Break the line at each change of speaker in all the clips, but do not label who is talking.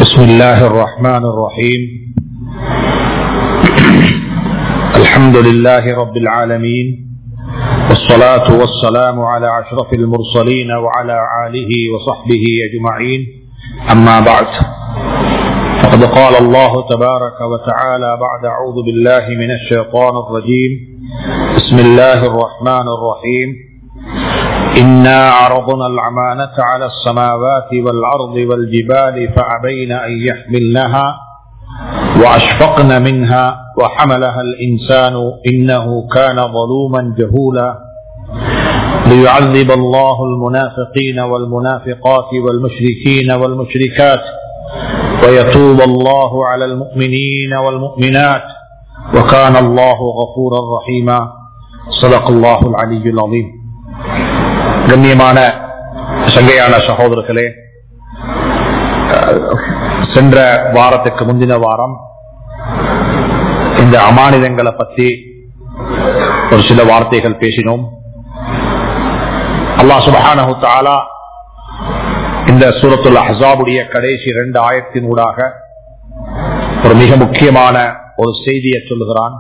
بسم الله الرحمن الرحيم الحمد لله رب العالمين والصلاة والسلام على أشرف المرسلين وعلى آله وصحبه أجمعين أما بعد فقد قال الله تبارك وتعالى بعد أعوذ بالله من الشيطان الرجيم بسم الله الرحمن الرحيم إنا عرضنا الأمانة على السماوات والأرض والجبال فأبين أن يحملنها وأشفقن منها وحملها الإنسان إنه كان ظلوما جهولا ليعذب الله المنافقين والمنافقات والمشركين والمشركات ويتوب الله على المؤمنين والمؤمنات وكان الله غفورا رحيما صدق الله العلي العظيم கண்ணியமான சங்கையான சகோதரர்களே சென்ற வாரத்துக்கு முந்தின வாரம் இந்த அமானிதங்களை பற்றி ஒரு சில வார்த்தைகள் பேசினோம் அல்லா சுபஹானஹு தாலா இந்த சூரத்துல் அஹாபுடைய கடைசி இரண்டு ஆயத்தின் ஊடாக ஒரு மிக முக்கியமான ஒரு செய்தியை சொல்லுகிறான்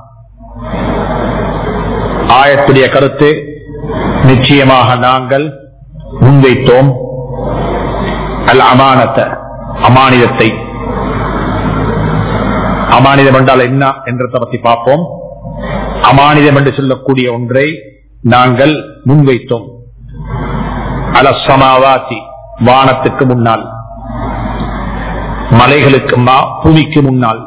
ஆயத்துடைய கருத்து நிச்சயமாக நாங்கள் முன்வைத்தோம் அல் அமானத்தை அமானிதத்தை அமானிதம் என்றால் என்ன என்றதை பற்றி பார்ப்போம் அமானிதம் என்று சொல்லக்கூடிய ஒன்றை நாங்கள் முன்வைத்தோம் அல சமாவாசி வானத்துக்கு முன்னால் மலைகளுக்கு பூமிக்கு முன்னால்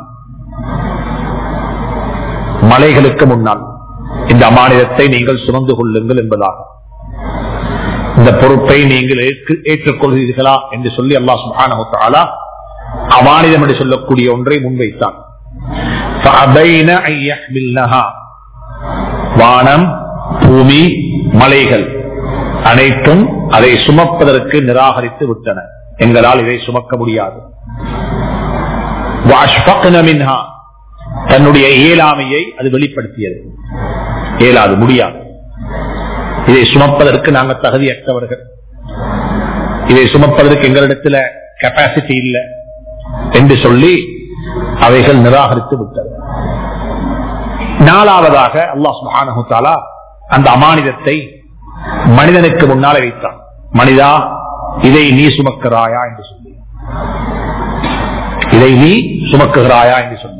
மலைகளுக்கு முன்னால் இந்த அமானிதத்தை நீங்கள் சுமந்து கொள்ளுங்கள் என்பதாகும் இந்த பொறுப்பை நீங்கள் ஏற்றுக்கொள்கிறீர்களா என்று சொல்லி அல்லா சுபானா அமானிதம் என்று சொல்லக்கூடிய ஒன்றை முன்வைத்தான் வானம் பூமி மலைகள் அனைத்தும் அதை சுமப்பதற்கு நிராகரித்து விட்டன எங்களால் இதை சுமக்க முடியாது தன்னுடைய இயலாமையை அது வெளிப்படுத்தியது இயலாது முடியாது இதை சுமப்பதற்கு நாங்கள் தகுதியற்றவர்கள் இதை சுமப்பதற்கு எங்களிடத்துல கெப்பாசிட்டி இல்லை என்று சொல்லி அவைகள் நிராகரித்து விட்டது நாலாவதாக அல்லாஹ் சுபானஹாலா அந்த அமானிதத்தை மனிதனுக்கு முன்னாலே வைத்தான் மனிதா இதை நீ சுமக்கிறாயா என்று சொல்லி இதை நீ சுமக்குகிறாயா என்று சொல்லி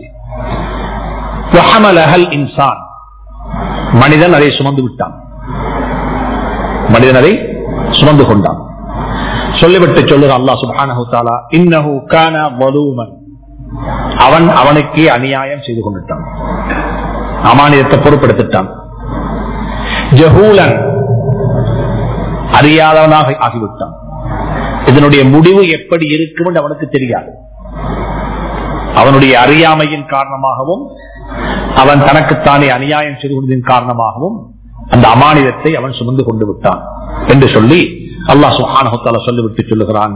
இன்சான் மனிதன் அதை சுமந்து விட்டான் மனிதன் அதை சுமந்து கொண்டான் சொல்லிவிட்டு சொல்லுற அல்லா சுபானா இன்னஹு கான வலூமன் அவன் அவனுக்கே அநியாயம் செய்து கொண்டுட்டான் அமானியத்தை பொறுப்படுத்திட்டான் ஜஹூலன் அறியாதவனாக ஆகிவிட்டான் இதனுடைய முடிவு எப்படி இருக்கும் என்று அவனுக்கு தெரியாது அவனுடைய அறியாமையின் காரணமாகவும் அவன் தனக்குத்தானே அநியாயம் செய்து கொண்டதின் காரணமாகவும் அந்த அமானிதத்தை அவன் சுமந்து கொண்டு விட்டான் என்று சொல்லி அல்லாஹ் சுஹானஹால சொல்லிவிட்டு சொல்லுகிறான்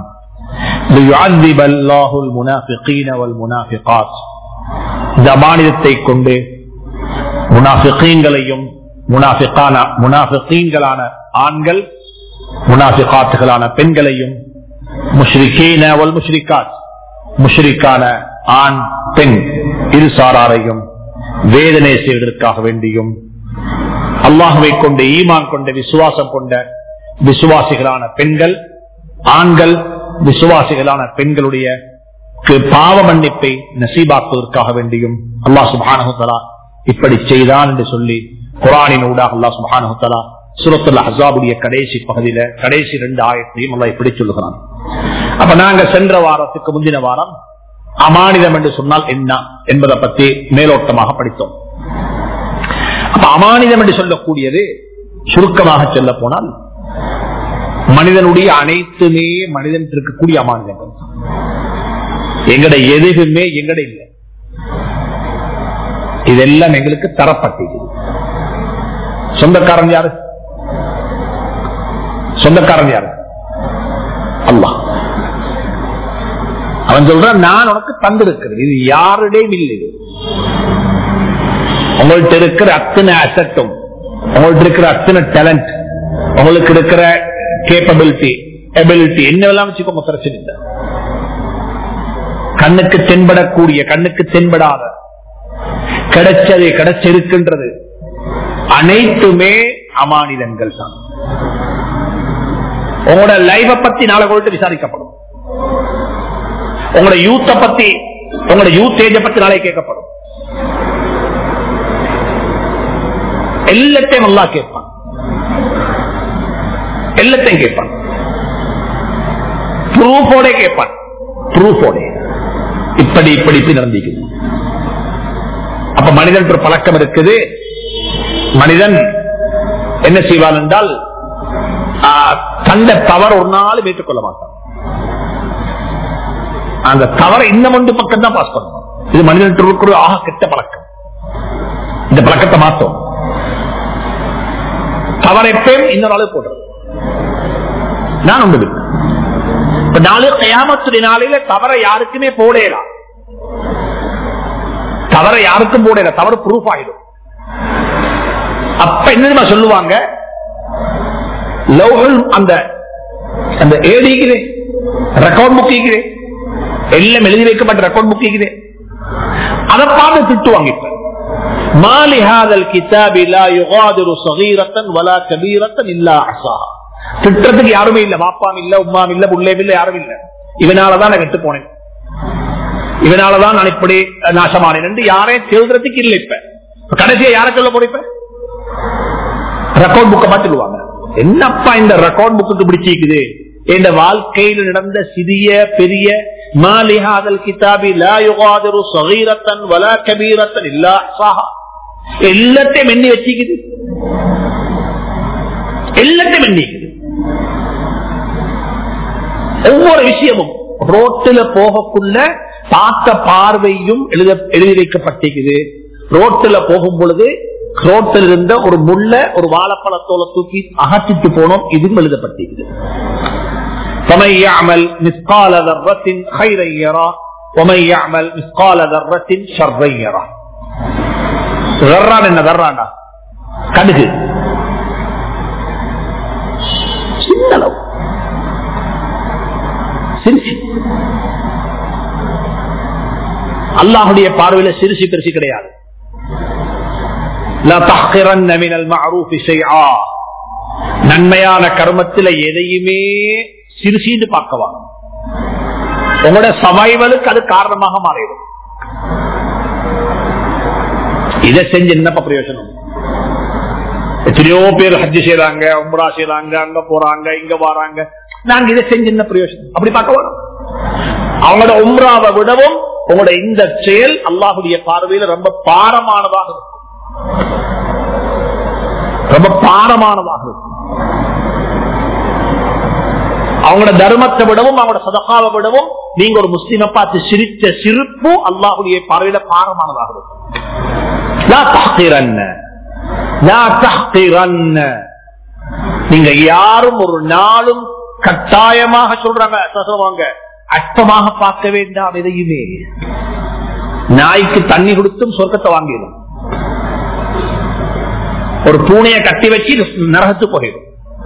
இந்த அமானிதத்தை கொண்டு முனாஃபிகீன்களையும் முனாஃபிகான முனாஃபிகீன்களான ஆண்கள் முனாஃபிகாத்துகளான பெண்களையும் முஷ்ரிகீன வல் முஷ்ரிகாத் முஷ்ரிக்கான ஆண் பெண் இரு சாராரையும் வேதனை செய்வதற்காக வேண்டியும் அல்லாஹுவை கொண்ட ஈமான் கொண்ட விசுவாசம் கொண்ட விசுவாசிகளான பெண்கள் ஆண்கள் விசுவாசிகளான பெண்களுடைய பாவ மன்னிப்பை நசீபாக்குவதற்காக வேண்டியும் அல்லாஹ் சுபானகுத்தலா இப்படி செய்தான் என்று சொல்லி குரானின் ஊடாக அல்லா சுபானகுத்தலா சுரத்துல ஹசாபுடைய கடைசி பகுதியில கடைசி ரெண்டு ஆயத்தையும் அல்லா இப்படி சொல்லுகிறான் அப்ப நாங்க சென்ற வாரத்துக்கு முந்தின வாரம் அமானிதம் என்று சொன்னால் என்ன என்பதை பற்றி மேலோட்டமாக படித்தோம் அப்ப அமானிதம் என்று சொல்லக்கூடியது சுருக்கமாக சொல்ல போனால் மனிதனுடைய அனைத்துமே மனிதன் இருக்கக்கூடிய அமானிதங்கள் எங்கட எதுவுமே எங்கட இல்லை இதெல்லாம் எங்களுக்கு தரப்பட்டது சொந்தக்காரன் யாரு சொந்தக்காரன் யாரு அல்லா அவன் சொல்றான் நான் உனக்கு தந்திருக்கிறேன் இது யாருடையும் இல்லை உங்கள்கிட்ட இருக்கிற அத்தனை அசட்டும் உங்கள்கிட்ட இருக்கிற அத்தனை டேலண்ட் உங்களுக்கு இருக்கிற கேப்பபிலிட்டி எபிலிட்டி என்னவெல்லாம் வச்சுக்கோங்க பிரச்சனை இல்லை கண்ணுக்கு தென்படக்கூடிய கண்ணுக்கு தென்படாத கிடைச்சது கிடைச்சிருக்கின்றது அனைத்துமே அமானிதங்கள் தான் உங்களோட லைஃப பத்தி நாளை கொண்டு விசாரிக்கப்படும் உங்களோட யூத்த பத்தி உங்களோட யூத் ஏஜ பத்தி நாளை கேட்கப்படும் எல்லாத்தையும் நல்லா கேட்பான் எல்லாத்தையும் கேட்பான் ப்ரூஃபோட கேட்பான் ப்ரூஃபோட இப்படி இப்படி இப்படி நடந்திக்குது அப்ப மனிதன் ஒரு பழக்கம் இருக்குது மனிதன் என்ன செய்வான் என்றால் தந்த தவறு ஒரு நாள் ஏற்றுக்கொள்ள மாட்டான் அந்த தவறை இன்னும் ஒன்று பக்கம் தான் பாஸ் பண்ணுவோம் இது மனிதன் இருக்கிற ஆக கெட்ட பழக்கம் இந்த பழக்கத்தை மாத்தோம் தவறை எப்பயும் இன்னொரு ஆளு போடுறது நான் ஒன்று இப்ப நாலு கயாமத்துடைய நாளையில தவற யாருக்குமே போடலாம் தவற யாருக்கும் போடல தவறு ப்ரூஃப் ஆயிடும் அப்ப என்ன சொல்லுவாங்க லவ்ஹுல் அந்த அந்த ஏடிக்கிறேன் ரெக்கார்ட் புக்கிக்கிறேன் எல்லாம் எழுதி வைக்கப்பட்ட ரெக்கார்ட் புக்கிக்கிறேன் அதை பார்த்து திட்டுவாங்க இப்ப மாலிஹாதல் கிதாபி லா யுகாதிரு சகீரத்தன் வலா கபீரத்தன் இல்லா அசா திட்டத்துக்கு யாருமே இல்ல பாப்பாம் இல்ல உமாம் இல்ல புள்ளேம் இல்ல யாரும் இல்ல இவனாலதான் நான் கெட்டு போனேன் இவனாலதான் நான் இப்படி நாசமானேன் என்று யாரையும் தேடுறதுக்கு இல்லை இப்ப கடைசியா யார சொல்ல போற இப்ப ரெக்கார்ட் புக்கை பார்த்துடுவாங்க என்னப்பா இந்த ரெக்கார்ட் புக்கு பிடிச்சிக்குது என் வாழ்க்கையில் நடந்த சிறிய பெரிய மாலிஹாதல் கிதாபி லா யுகாதிரு சகீரத்தன் வலா கபீரத்தன் இல்லா அசாஹா எல்லாத்தையும் எண்ணி வச்சுக்குது எல்லாத்தையும் எண்ணிக்குது ஒவ்வொரு விஷயமும் ரோட்டில் போகக்குள்ள பார்த்த பார்வையும் எழுத எழுதி வைக்கப்பட்டிருக்குது ரோட்டில் போகும் பொழுது ரோட்டில் இருந்த ஒரு முள்ள ஒரு வாழைப்பழத்தோலை தூக்கி அகற்றிட்டு போனோம் இதுவும் எழுதப்பட்டிருக்குது فمن يعمل مثقال ذرة خيرا يرى ومن يعمل مثقال ذرة شرا يرى ذران என்ன ذرانا கடுகு சின்னளவு சிரிசி அல்லாஹுடைய பார்வையில சிரிசி பெருசி கிடையாது நன்மையான கர்மத்தில் எதையுமே சிறுசின்னு பார்க்கவா உங்களோட சமைவலுக்கு அது காரணமாக மாறிடும் இதை செஞ்சு என்னப்ப பிரயோஜனம் எத்தனையோ பேர் ஹஜ்ஜு செய்யறாங்க உம்ரா செய்யறாங்க அங்க போறாங்க இங்க வராங்க நாங்க இதை செஞ்சு என்ன பிரயோஜனம் அப்படி பார்க்க வரோம் அவங்களோட உம்ராவை விடவும் உங்களோட இந்த செயல் அல்லாஹுடைய பார்வையில ரொம்ப பாரமானதாக இருக்கும் ரொம்ப பாரமானதாக இருக்கும் அவங்களோட தர்மத்தை விடவும் அவங்களோட சதகாவை விடவும் நீங்க ஒரு முஸ்லிமை பார்த்து சிரித்த சிரிப்பு அல்லாஹுடைய பார்வையில பாரமானதாக இருக்கும் நீங்க யாரும் ஒரு நாளும் கட்டாயமாக சொல்றாங்க சொல்லுவாங்க அற்பமாக பார்க்க வேண்டாம் எதையுமே நாய்க்கு தண்ணி கொடுத்தும் சொர்க்கத்தை வாங்கிடும் ஒரு பூனையை கட்டி வச்சு நரகத்து போயிடும்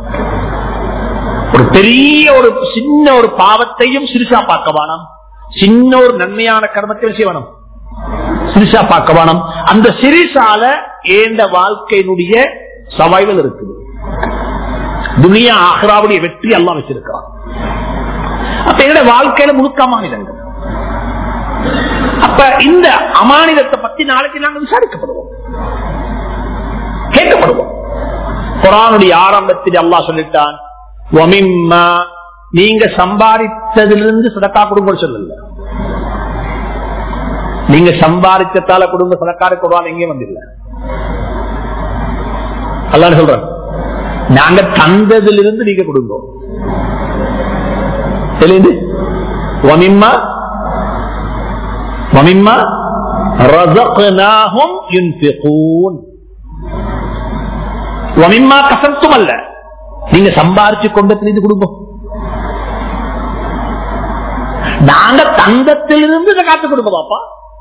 ஒரு பெரிய ஒரு சின்ன ஒரு பாவத்தையும் சிறுசா பார்க்க வேணும் சின்ன ஒரு நன்மையான கர்மத்தையும் செய்யணும் சிறுசா பார்க்க வேணும் அந்த சிறுசால ஏந்த வாழ்க்கையினுடைய சவாய்கள் இருக்குது துனியா ஆஹ்ராவுடைய வெற்றி எல்லாம் வச்சிருக்கிறான் அப்ப என்னோட வாழ்க்கையில முழுக்க அமானிதங்கள் அப்ப இந்த அமானிதத்தை பத்தி நாளைக்கு நாங்கள் விசாரிக்கப்படுவோம் கேட்கப்படுவோம் குரானுடைய ஆரம்பத்தில் அல்லா சொல்லிட்டான் நீங்க சம்பாதித்ததிலிருந்து சதக்கா கொடுங்க சொல்லல நீங்க சம்பாதிச்சத்தால கொடுங்க சதக்கார குரான் எங்கேயும் வந்தில்ல அல்லான்னு சொல்றேன் நாங்க தந்ததிலிருந்து நீங்க கொடுங்க தெரியுது வமிம்மா வமிம்மா ரசக்னாஹும் யுன்ஃபிகூன் வமிம்மா கசத்தும் அல்ல நீங்க சம்பாரிச்சு கொண்டு தெரிந்து கொடுப்போம் நாங்க தங்கத்திலிருந்து இதை காத்து கொடுக்க பாப்பா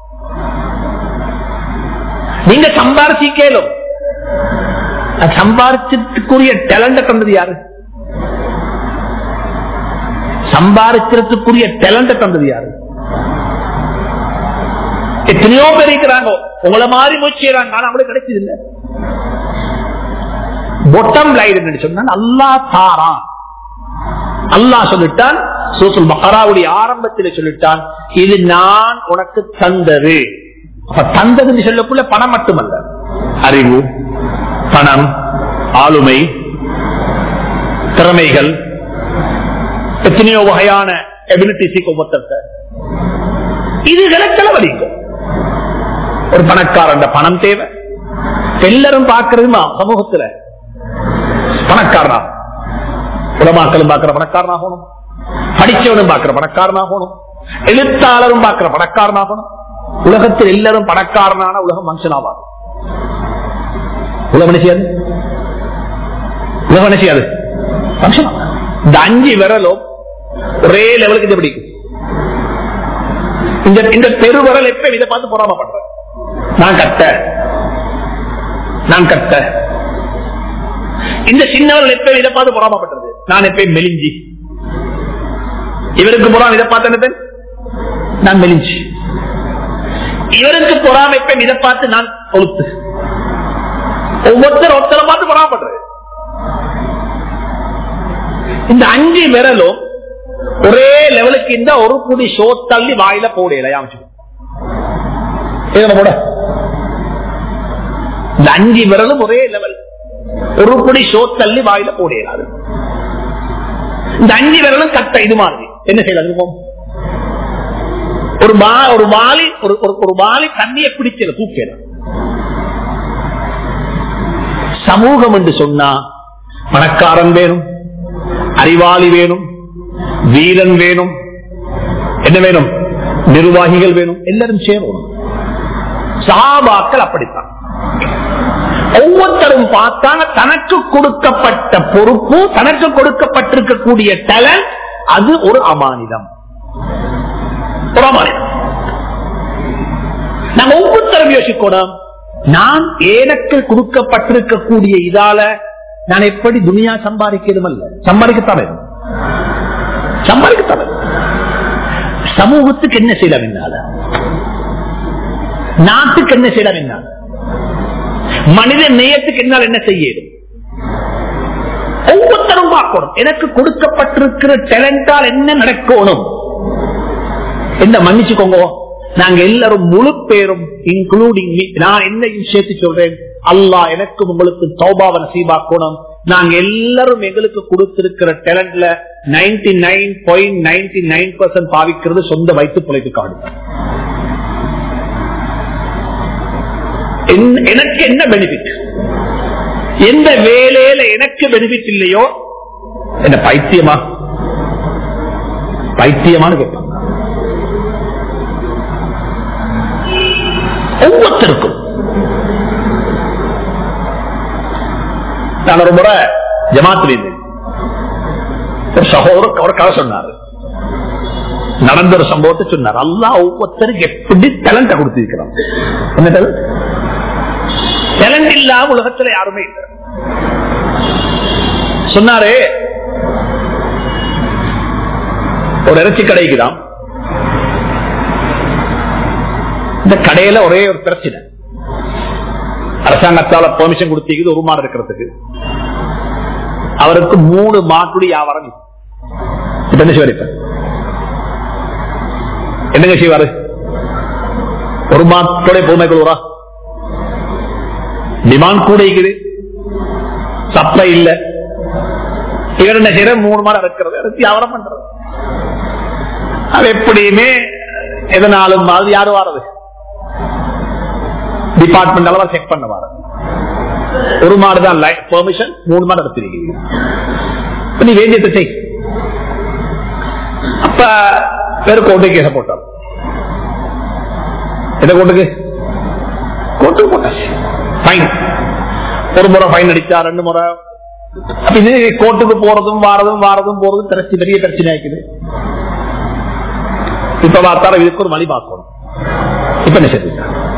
நீங்க சம்பாரிச்சு கேளும் சம்பாரிச்சதுக்குரிய டேலண்ட தந்தது யாரு சம்பாதிக்கிறதுக்குரிய டேலண்ட தந்தது யாரு எத்தனையோ பேர் இருக்கிறாங்க உங்களை மாதிரி முயற்சி செய்யறாங்க ஆனா அவங்களுக்கு கிடைச்சது இல்ல பொட்டம் லைன் சொன்னா அல்லா தாரான் அல்லாஹ் சொல்லிட்டான் சூசுல் மகராவுடைய ஆரம்பத்தில் சொல்லிட்டான் இது நான் உனக்கு தந்தது அப்ப தந்தது சொல்லக்குள்ள பணம் மட்டுமல்ல அறிவு பணம் ஆளுமை திறமைகள் எத்தனையோ வகையான எபிலிட்டிஸ் ஒவ்வொருத்தர் இதுகளை செலவழிக்கும் ஒரு பணக்காரன் பணம் தேவை எல்லாரும் பார்க்கறது சமூகத்துல பணக்காரனா உலமாக்களும் பார்க்கிற பணக்காரனாகணும் படிச்சவனும் பார்க்கிற பணக்காரனாகணும் எழுத்தாளரும் பார்க்கிற பணக்காரனாகணும் உலகத்தில் எல்லாரும் பணக்காரனான உலகம் மனுஷனாவாது உலகம் என்ன செய்யாது உலகம் என்ன செய்யாது மனுஷனா இந்த அஞ்சு விரலும் ஒரே லெவலுக்கு இது பிடிக்கும் இந்த இந்த பெருவரல் எப்ப இதை பார்த்து பொறாமப்படுற நான் கத்த நான் கத்த இந்த சின்னவர்கள் எப்ப இதை பார்த்து பொறாமப்பட்டது நான் எப்பயும் மெலிஞ்சி இவருக்கு பொறாம இதை பார்த்து என்ன நான் மெலிஞ்சி இவருக்கு பொறாம எப்ப இதை பார்த்து நான் கொழுத்து ஒவ்வொருத்தர் ஒருத்தரை பார்த்து பொறாமப்படுறது இந்த அஞ்சு விரலும் ஒரே லெவலுக்கு இந்த ஒரு புடி ஷோ தள்ளி வாயில போடையில போட இந்த அஞ்சு விரலும் ஒரே லெவல் ஒரு புடி ஷோ தள்ளி வாயில போடையிலாது இந்த அஞ்சு விரலும் கட்ட இது மாதிரி என்ன செய்யலாம் ஒரு ஒரு வாலி ஒரு ஒரு வாலி தண்ணியை பிடிச்சல தூக்கல சமூகம் என்று சொன்னா பணக்காரன் வேணும் அறிவாளி வேணும் வீரன் வேணும் என்ன வேணும் நிர்வாகிகள் வேணும் எல்லாரும் சேரணும் சாபாக்கள் அப்படித்தான் ஒவ்வொருத்தரும் பார்த்தாங்க தனக்கு கொடுக்கப்பட்ட பொறுப்பு தனக்கு கொடுக்கப்பட்டிருக்கக்கூடிய டேலண்ட் அது ஒரு அமானிதம் ஒரு அமானிதம் நம்ம ஒவ்வொருத்தரும் யோசிக்கணும் நான் எனக்கு கொடுக்கப்பட்டிருக்கக்கூடிய இதால நான் எப்படி துணியா சம்பாதிக்கிறதும் அல்ல சம்பாதிக்கத்தான் வேணும் சம்பாதிக்கத்தான் வேணும் சமூகத்துக்கு என்ன செய்யலாம் என்னால நாட்டுக்கு என்ன செய்யலாம் என்னால மனித நேயத்துக்கு என்னால் என்ன செய்யும் ஒவ்வொருத்தரும் பார்க்கணும் எனக்கு கொடுக்கப்பட்டிருக்கிற டேலண்டால் என்ன நடக்கணும் என்ன மன்னிச்சுக்கோங்க நாங்க எல்லாரும் முழு பேரும் இன்க்ளூடிங் நான் என்ன சேர்த்து சொல்றேன் அல்லா எனக்கும் உங்களுக்கு தௌபாவ நசீபாக்கணும் நாங்க எல்லாரும் எங்களுக்கு கொடுத்திருக்கிற டேலண்ட்ல ninety nine point ninety nine percent பாவிக்கிறது சொந்த வயிற்று பிழைப்பு காடு எனக்கு என்ன பெனிஃபிட் எந்த வேலையில எனக்கு பெனிஃபிட் இல்லையோ என்ன பைத்தியமா பைத்தியமான கேட்பாங்க ஒவ்வொருத்தருக்கும் நான் ஒரு முறை ஜமாத்தில் இருந்தேன் ஒரு சகோதரர் அவர் கதை சொன்னாரு நடந்த ஒரு சம்பவத்தை சொன்னார் அல்லா ஒவ்வொருத்தருக்கு எப்படி டேலண்ட கொடுத்திருக்கிறான் என்ன டேலண்ட் டேலண்ட் இல்லாம உலகத்துல யாருமே இல்லை சொன்னாரு ஒரு இறைச்சி கடைக்குதான் இந்த கடையில ஒரே ஒரு பிரச்சனை அரசாங்கத்தால பெர்மிஷன் கொடுத்தீங்க ஒரு மாடு இருக்கிறதுக்கு அவருக்கு மூணு மாட்டுடைய வியாபாரம் இப்ப என்ன செய்வார் என்னங்க செய்வாரு ஒரு மாட்டோட பொறுமை கொள்வரா டிமாண்ட் கூட இருக்குது சப்ளை இல்ல இவர் என்ன செய்யற மூணு மாடு இருக்கிறது வியாபாரம் பண்றது அது எப்படியுமே எதனாலும் அது யாரு வாரது டிபார்ட்மெண்ட் அளவா செக் பண்ண வார ஒரு மாடு தான் பெர்மிஷன் மூணு மாடு எடுத்திருக்கீங்க நீ வேண்டியதை செய் அப்ப வேற கோர்ட்டு கேச போட்டார் எந்த கோர்ட்டுக்கு கோர்ட்டுக்கு போட்டாச்சு ஃபைன் ஒரு முறை ஃபைன் அடிச்சா ரெண்டு முறை அப்ப இது கோர்ட்டுக்கு போறதும் வாரதும் வாரதும் போறதும் பிரச்சனை பெரிய பிரச்சனை ஆயிக்குது இப்ப பார்த்தாலும் இதுக்கு ஒரு வழி பார்க்கணும் இப்ப என்ன செய்யுங்க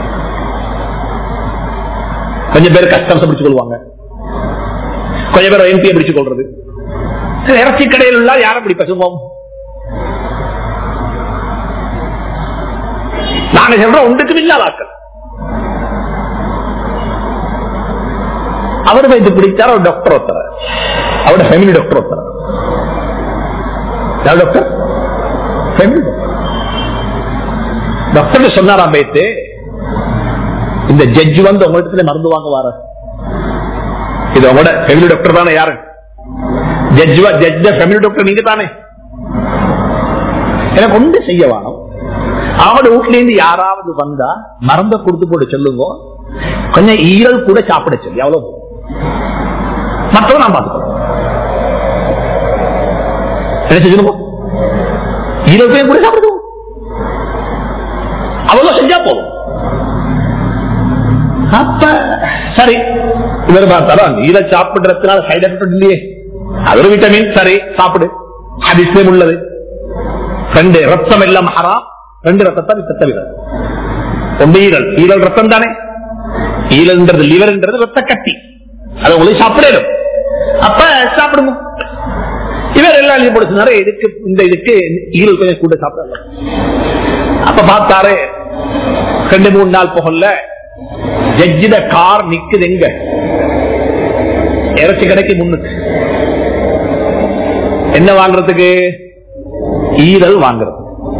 கொஞ்சம் பேர் கஸ்டம்ஸ் பிடிச்சு கொள்வாங்க கொஞ்சம் பேர் எம்பியை பிடிச்சு கொள்றது இறைச்சி கடையில் உள்ள யாரை பிடிப்ப சும்மா நாங்க சொல்றோம் ஒன்றுக்கும் இல்லாதாக்கள் அவர் வைத்து பிடிச்சார் அவர் டாக்டர் ஒருத்தர் அவரோட ஃபேமிலி டாக்டர் ஒருத்தர் யார் டாக்டர் ஃபேமிலி டாக்டர் சொன்னாராம் வைத்து இந்த ஜட்ஜ் வந்து உங்க இடத்துல மருந்து வாங்க வார இது உங்களோட ஃபேமிலி டாக்டர் தானே யாரு ஜட்ஜ் ஜட்ஜ ஃபேமிலி டாக்டர் நீங்க தானே எனக்கு ஒன்று செய்ய வேணும் அவனோட வீட்டுல இருந்து யாராவது வந்தா மருந்த கொடுத்து போட்டு சொல்லுங்க கொஞ்சம் ஈரல் கூட சாப்பிட சொல்லி அவ்வளவு போதும். மற்றவன் நான் பார்த்துக்கிறேன் என்ன செஞ்சிருக்கோம் ஈரல் பேர் கூட சாப்பிடுவோம் அவ்வளவு செஞ்சா போதும் அப்ப சரி இவர் பார்த்தாலும் ஈரல் சாப்பிடுறதுனால சைடு எஃபெக்ட் இல்லையே அது ஒரு விட்டமின் சரி சாப்பிடு அதிசயம் உள்ளது ரெண்டு ரத்தம் எல்லாம் ஹராம் ரெண்டு ரத்தத்தை வித்த தவிர ஒன்று ஈரல் ஈரல் ரத்தம் தானே ஈரல்ன்றது லிவர்ன்றது ரத்த கட்டி அதை உங்களுக்கு சாப்பிடணும் அப்ப சாப்பிடுங்க இவர் எல்லாம் எழுதி போடுச்சுனாரு இதுக்கு இந்த இதுக்கு ஈரல் கொஞ்சம் கூட சாப்பிடலாம் அப்ப பார்த்தாரு ரெண்டு மூணு நாள் போகல ஜட்ஜிட கார் நிக்குது எங்க இறைச்சி கடைக்கு முன்னுக்கு என்ன வாங்குறதுக்கு ஈரல் வாங்குறது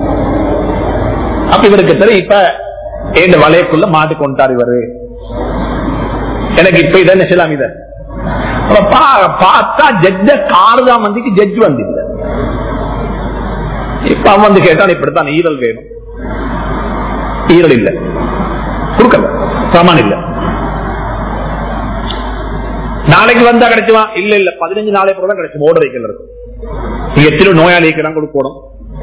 அப்ப இவருக்கு தெரியும் இப்ப இந்த வலையக்குள்ள மாட்டு கொண்டார் இவரு எனக்கு இப்ப இதை என்ன செய்யலாம் இத அப்ப பா- பார்த்தா ஜட்ஜ கார் தான் வந்து ஜட்ஜ் வந்து இப்ப அவன் வந்து கேட்டான் இப்படித்தான் ஈரல் வேணும் ஈரல் இல்ல கொடுக்கல பிரமாணம் இல்ல நாளைக்கு வந்தா கிடைச்சுவா இல்ல இல்ல பதினஞ்சு நாளைக்கு தான் கிடைக்கும் ஓட வைக்கல நீங்க எத்தனை நோயாளிக்கு தான் கொடுக்கணும்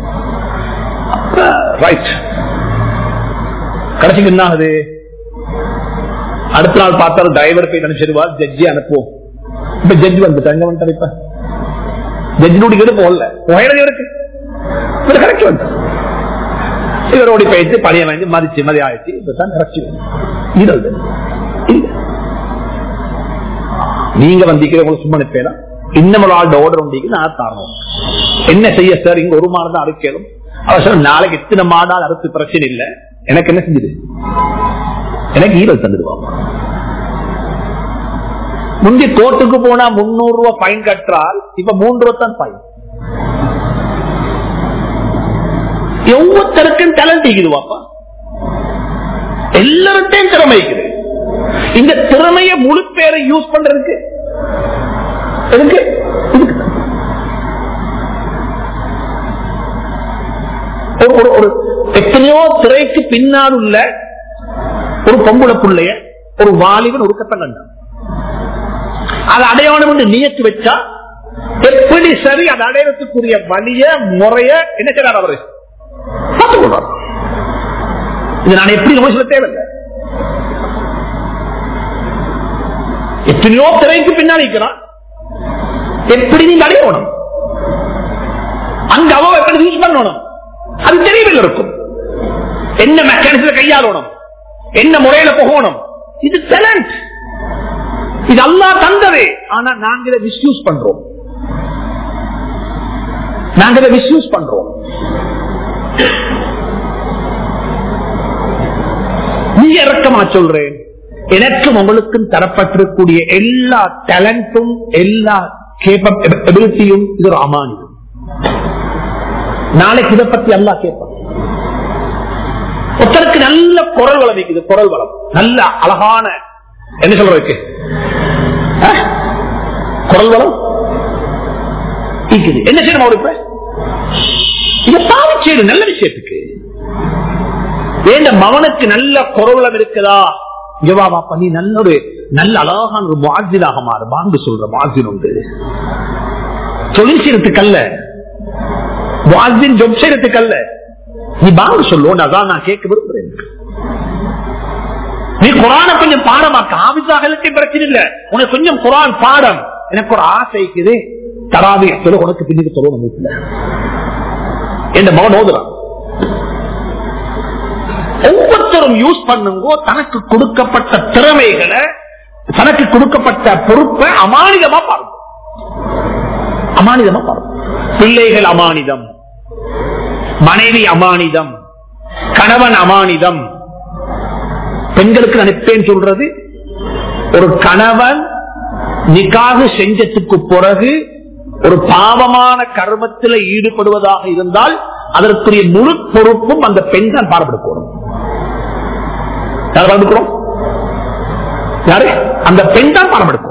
ரைட் கடைசிக்கு என்ன ஆகுது அடுத்த நாள் பார்த்தாலும் டிரைவர் போய் நினைச்சிருவார் ஜட்ஜி அனுப்புவோம் இப்ப ஜட்ஜி வந்துட்டாங்க வந்துட்டாரு இப்ப ஜட்ஜி நோடி போகல உயரம் இருக்கு இவர் கரெக்ட் வந்து இவர் ஓடி போயிட்டு பழைய வாங்கி மதிச்சு மதி ஆயிடுச்சு இப்பதான் கரெக்ட் இது இல்ல. நீங்க வந்திக்கிற உங்களுக்கு சும்மா நிற்பேனா இன்னும் ஒரு ஆள் ஆர்டர் வந்திக்கு நான் தாரணும் என்ன செய்ய சார் இங்க ஒரு மாதம் தான் அறுக்கலும் அவர் சொல்ல நாளைக்கு எத்தனை மாடால் அறுத்து பிரச்சனை இல்ல எனக்கு என்ன செஞ்சது எனக்கு ஈரல் தந்துடுவாங்க முந்தி கோர்ட்டுக்கு போனா முன்னூறு ரூபாய் ஃபைன் கட்டுறால் இப்ப மூன்று ரூபாய் தான் ஃபைன் ஒவ்வொருத்தருக்கும் டேலண்ட் இருக்குதுவாப்பா எல்லார்ட்டையும் திறமை இருக்குது இந்த திறமைய முழு பேரை யூஸ் பண்றதுக்கு எதுக்கு இதுக்கு தான். ஒரு- ஒரு- ஒரு எத்தனையோ திரைக்கு பின்னால் உள்ள ஒரு பொம்புளை பிள்ளைய ஒரு வாலிபன் ஒரு கட்டம் கண்டான் அதை அடையாளம் என்று நியத்து வச்சா எப்படி சரி அதை அடையறதுக்குரிய வழிய முறைய என்ன செய்றார் அவரு பார்த்துக் கொள்றார் இது நான் எப்படி நம்ம சொல்ல தேவையில்லை எத்தனையோ திரைக்கு பின்னால் இருக்கிறான் எப்படி நீங்க அடையணும் அங்க அவ எப்படி யூஸ் பண்ணணும் அது தெரியவில்லை இருக்கும் என்ன மெக்கானிசத்தை கையாளணும் என்ன முறையில போகணும் இது டேலண்ட் இது அல்லா தந்தது ஆனா நாங்க இதை மிஸ்யூஸ் பண்றோம் நாங்க இதை மிஸ்யூஸ் பண்றோம் நீ இறக்கமா சொல்றேன் எனக்கும் உங்களுக்கும் தரப்பட்டிருக்கூடிய எல்லா டேலண்டும் எல்லா கேப்பபிலிட்டியும் இது ஒரு அமானியம் நாளைக்கு இதை பத்தி அல்லா கேட்பான் ஒருத்தருக்கு நல்ல குரல் வளம் இருக்குது குரல் வளம் நல்ல அழகான என்ன சொல்றதுக்கு அஹ்? குரல் வளம் இருக்குது என்ன செய்யணும் அவரு இப்ப இதை பாவிச்சேடு நல்ல விஷயத்துக்கு வேண்ட மகனுக்கு நல்ல குரவலம் இருக்குதா ஜவாபா பண்ணி நல்ல ஒரு நல்ல அழகான ஒரு மாதிலாக மாறு பாங்கு சொல்ற மாதிரி உண்டு தொழில் செய்யறதுக்கல்ல வாசின் ஜொப் செய்யறதுக்கல்ல நீ பாங்கு சொல்லுவோம் அதான் நான் கேட்க விரும்புறேன் நீ குரான கொஞ்சம் பாடமாக்க ஆபிசாகளுக்கு பிரச்சனை இல்ல உனக்கு கொஞ்சம் குரான் பாடம் எனக்கு ஒரு ஆசை இருக்குது தராவி உனக்கு பின்னுக்கு சொல்லணும் வீட்டுல என் மகன் ஓதுறான் ஒவ்வொருத்தரும் யூஸ் பண்ணுங்கோ தனக்கு கொடுக்கப்பட்ட திறமைகளை தனக்கு கொடுக்கப்பட்ட பொறுப்பை அமானிதமா பாருங்க அமானிதமா பாருங்க பிள்ளைகள் அமானிதம் மனைவி அமானிதம் கணவன் அமானிதம் பெண்களுக்கு நினைப்பேன் சொல்றது ஒரு கணவன் நிக்காக செஞ்சதுக்கு பிறகு ஒரு பாவமான கர்மத்தில் ஈடுபடுவதாக இருந்தால் அதற்குரிய முழு பொறுப்பும் அந்த பெண் தான் பாரப்படுத்தணும் யார் பாரப்படுக்கிறோம் யாரு அந்த பெண் தான் பாரப்படுத்தணும்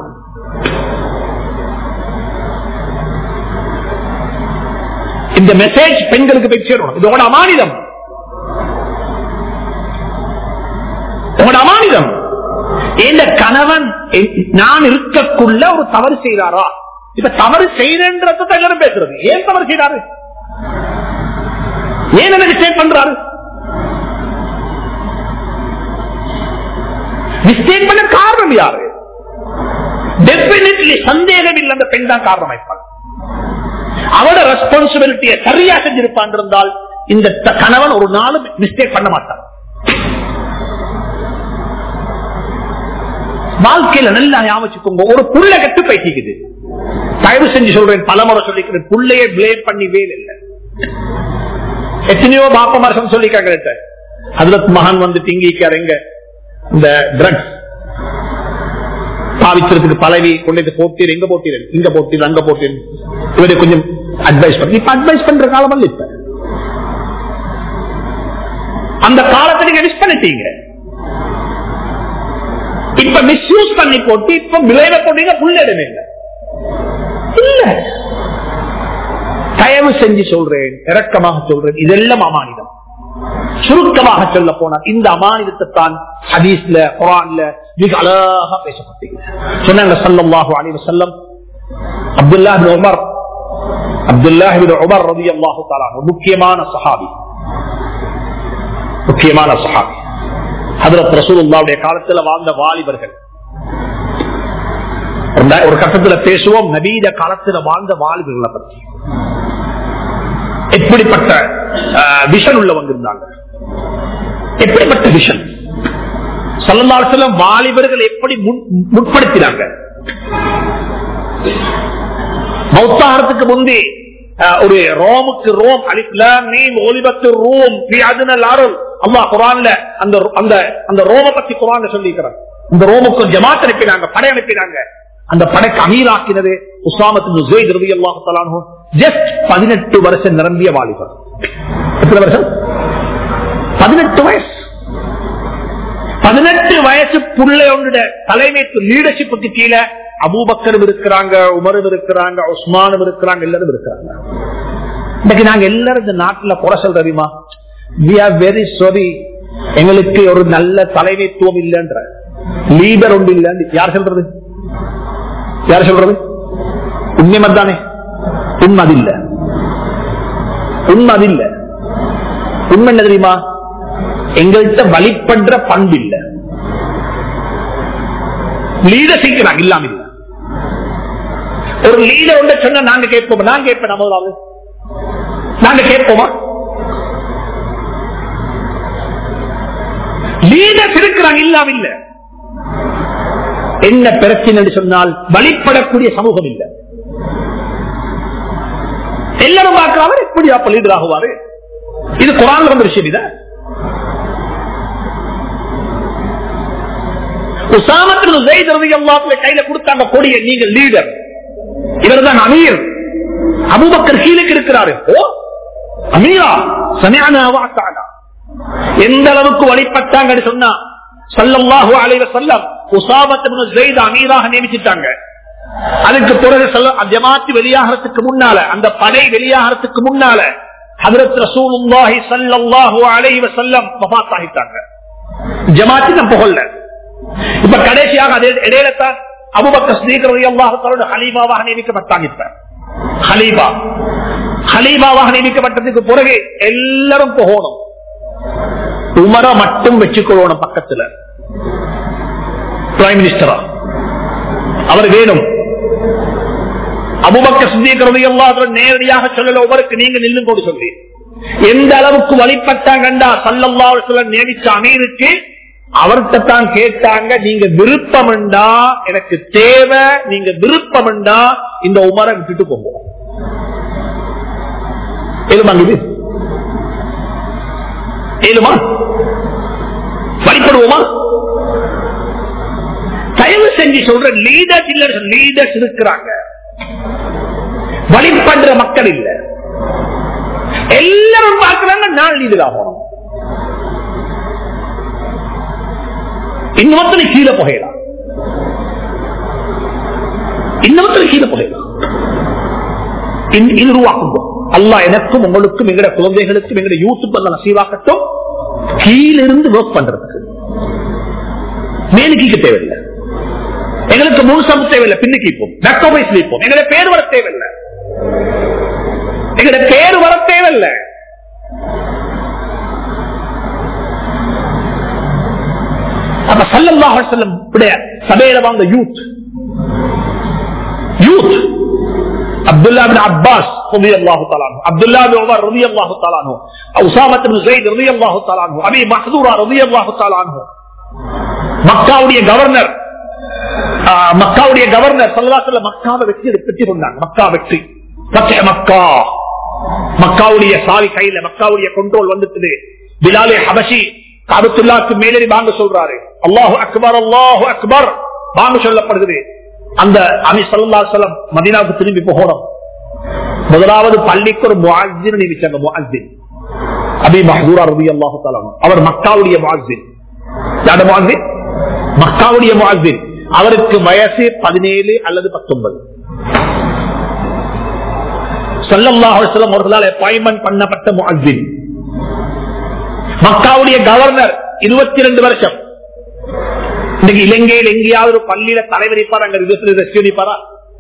இந்த மெசேஜ் பெண்களுக்கு போய் சேரணும் இதோட அமானிதம் உங்களோட அமானிதம் இந்த கணவன் நான் இருக்கக்குள்ள ஒரு தவறு செய்தாரா இப்ப தவறு செய்யறன்றது எல்லாரும் பேசுறது ஏன் தவறு செய்தாரு ஏன் என்ன மிஸ்டேக் பண்றாரு மிஸ்டேக் பண்ண காரணம் யாரு டெபினெட்லி சந்தேகம் இல்லை அந்த பெண் தான் காரணம் வைப்பாள் அவட ரெஸ்பான்சிபிலிட்டியை சரியா செஞ்சிருப்பான் இருந்தால் இந்த கணவன் ஒரு நாளும் மிஸ்டேக் பண்ண மாட்டான் வாழ்க்கையில நல்லா ஞாபகம் ஒரு புள்ள கட்டு பைத்திக்குது தயவு செஞ்சு சொல்றேன் பலமுறை சொல்லிக்கிறேன் புள்ளைய பிளேம் பண்ணி வேல் இல்லை எத்தனையோ பாப்ப மரசம் சொல்லி கேட்க அதுல மகான் வந்து திங்கிக்காருங்க இந்த ட்ரக்ஸ் பாவிக்கிறதுக்கு பழவி கொண்டு போட்டீர் எங்க போட்டீர் இங்க போட்டீர் அங்க போட்டீர் இவரை கொஞ்சம் அட்வைஸ் பண்ணி இப்ப அட்வைஸ் பண்ற காலம் அல்ல இப்ப அந்த காலத்தை நீங்க மிஸ் பண்ணிட்டீங்க இப்ப மிஸ்யூஸ் பண்ணி போட்டு இப்ப விளைவ போட்டீங்க புள்ளிடமே இல்ல இல்ல தயவு செஞ்சு சொல்றேன் இறக்கமாக சொல்றேன் இதெல்லாம் அமானிதம் சுருக்கமாக சொல்ல போனால் இந்த அமானிதத்தை தான் ஹதீஸ்ல குரான்ல மிக அழகா பேசப்பட்டீங்க சொன்னாங்க சல்லாஹு அலைவ செல்லம் அப்துல்லா உமர் அப்துல்லா உமர் ரவி அல்லாஹு தாலா முக்கியமான சஹாபி முக்கியமான சஹாபி ஹதரத் ரசூலுல்லாவுடைய காலத்துல வாழ்ந்த வாலிபர்கள் ஒரு கட்டத்துல பேசுவோம் நவீன காலத்துல வாழ்ந்த வாலிபர்களை பற்றி எப்படிப்பட்ட விஷன் உள்ளவங்க இருந்தாங்க எப்படிப்பட்ட விஷன் சொல்லலாசலம் வாலிபர்கள் எப்படி முற்படுத்தினாங்க மௌத்தாரத்துக்கு முந்தி ஒரு ரோமுக்கு ரோம் ஒலிபத்து ரோம் அருள் அம்மா குரான்ல அந்த அந்த அந்த ரோம பத்தி குரான் சொல்லிக்கிறாங்க இந்த ரோமுக்கு ஜமாத் அனுப்பினாங்க படை அனுப்பினாங்க அந்த படைக்கு அமீராக்கினது உஸ்லாமத்தின் ஜஸ்ட் பதினெட்டு வருஷம் நிரம்பிய வாலிபர் எத்தனை வருஷம் பதினெட்டு வயசு பதினெட்டு வயசு புள்ளையோட தலைமைக்கு லீடர்ஷிப்புக்கு கீழே அபூபக்கரும் இருக்கிறாங்க உமரும் இருக்கிறாங்க உஸ்மானும் இருக்கிறாங்க எல்லாரும் இருக்கிறாங்க இன்னைக்கு நாங்க எல்லாரும் இந்த நாட்டுல குறை சொல்றோமா வி ஆர் வெரி சாரி எங்களுக்கு ஒரு நல்ல தலைமைத்துவம் இல்லைன்ற லீடர் ஒன்று இல்ல யார் சொல்றது யார் சொல்றது உண்மை தானே உண்மை அது இல்ல உண்மை அது இல்ல உண்மை என்ன தெரியுமா எங்கள்கிட்ட வழிபடுற பண்பு இல்ல லீடர் சீக்கிரம் இல்லாம இல்ல ஒரு லீடர் ஒன்று சொன்னா நாங்க கேட்போம் நான் கேட்பேன் முதலாவது நாங்க கேட்போமா லீடர்ஸ் இருக்கிறாங்க இல்லாம இல்ல என்ன பிரச்சனை சொன்னால் வழிபடக்கூடிய சமூகம் இல்ல எல்லாரும் பார்க்கிறாங்க எப்படி அப்ப லீடர் ஆகுவாரு இது குரான் வந்த விஷயம் இத உசாமத்தின் கையில கொடுத்தாங்க கொடிய நீங்க லீடர் இவர் தான் அமீர் அபுபக்கர் கீழுக்கு இருக்கிறாரு ஓ அமீரா சனியான வாக்கானா எந்த அளவுக்கு வழிபட்டாங்கன்னு சொன்னா சல்லல்லாஹு அலைவ செல்லம் உசாமத்து அமீராக நியமிச்சிட்டாங்க அதுக்கு பிறகு ஜமாத்து வெளியாகிறதுக்கு முன்னால அந்த படை வெளியாகிறதுக்கு முன்னால ஹதரத் ரசூலுல்லாஹி ஸல்லல்லாஹு அலைஹி வஸல்லம் வஃபாத் ஆகிட்டாங்க ஜமாத்து நம்ம புகழ்ல இப்ப கடைசியாக அதே இடையில தான் அபூபக்கர் சிதீக் ரலியல்லாஹு தஆலா ஹலீஃபாவாக நியமிக்கப்பட்டாங்க இப்ப ஹலீஃபா ஹலீஃபாவாக நியமிக்கப்பட்டதுக்கு பிறகு எல்லாரும் போகணும் உமர மட்டும் வச்சுக்கொள்ளணும் பக்கத்துல பிரைம் மினிஸ்டரா அவர் வேணும் அபுபக்க சிந்திக்கிறது எல்லாரும் நேரடியாக சொல்லல ஒவ்வொருக்கு நீங்க நின்று போடு சொல்லி எந்த அளவுக்கு வழிபட்டாங்கண்டா சல்லல்லா சொல்ல நியமிச்ச அமீருக்கு அவர்கிட்ட தான் கேட்டாங்க நீங்க விருப்பம்ண்டா எனக்கு தேவை நீங்க விருப்பம்ண்டா இந்த உமரை விட்டுட்டு போங்க ஏழுமா வழிபடுவோமா தயவு செஞ்சு சொல்ற லீடர்ஸ் இல்ல லீடர்ஸ் இருக்கிறாங்க வழிபடுற மக்கள் இல்ல எல்லாரும் பார்க்கிறாங்க நான் லீடர் ஆகணும் இன்னொருத்தனை கீழே புகையலாம் இன்னொருத்தனை கீழே புகையலாம் இது உருவாக்குங்க அல்லா எனக்கும் உங்களுக்கும் எங்கட குழந்தைகளுக்கும் எங்கட யூத்துக்கு அல்ல நசீவாக்கட்டும் கீழிருந்து ஒர்க் பண்றதுக்கு மேலுக்கு தேவையில்லை எங்களுக்கு முழுசம் தேவையில்லை பின்னுக்கு இப்போம் பேக்கோபைஸ் வைப்போம் எங்களை பேர் வர தேவையில்லை எங்களுடைய பேர் வர தேவையில்லை அப்ப சல்லல்லாஹு செல்லம் சபையில வாங்க யூத் யூத் அப்துல்லா பின் அப்பாஸ் ரதி அல்லாஹு தலானு அப்துல்லா பின் உமர் ரதி அல்லாஹு தலானு உசாமத் பின் ஸைத் ரதி அல்லாஹு தலானு அபி மஹ்தூரா ரதி அல்லாஹு தலானு மக்காவுடைய கவர்னர் மக்காவுடைய கவர்னர் சல்லாத்துல மக்காவை வெற்றி வெற்றி கொண்டாங்க மக்கா வெற்றி பச்சை மக்கா மக்காவுடைய சாவி கையில மக்காவுடைய கண்ட்ரோல் வந்துட்டு பிலாலே ஹபஷி காபத்துல்லாக்கு மேலே வாங்க சொல்றாரு அல்லாஹு அக்பர் அல்லாஹு அக்பர் வாங்க சொல்லப்படுகிறது அந்த அமி சல்லா சலம் மதினாவுக்கு திரும்பி போகணும் முதலாவது பள்ளிக்கு ஒரு முஆஜின் நியமிச்சாங்க முஆஜின் அபி மஹூரா ரபி அல்லாஹு தலாம் அவர் மக்காவுடைய முஆஜின் யார முஆஜின் மக்காவுடைய முஆஜின் அவருக்கு வயசு பதினேழு அல்லது பத்தொன்பது சல்லல்லாஹலம் அவர்களால் அப்பாயின்மெண்ட் பண்ணப்பட்ட முஅஜின் மக்காவுடைய கவர்னர் இருபத்தி ரெண்டு வருஷம் இன்னைக்கு இலங்கையில் எங்கேயாவது ஒரு பள்ளியில தலைவர் இருப்பார் அங்க இருப்பாரா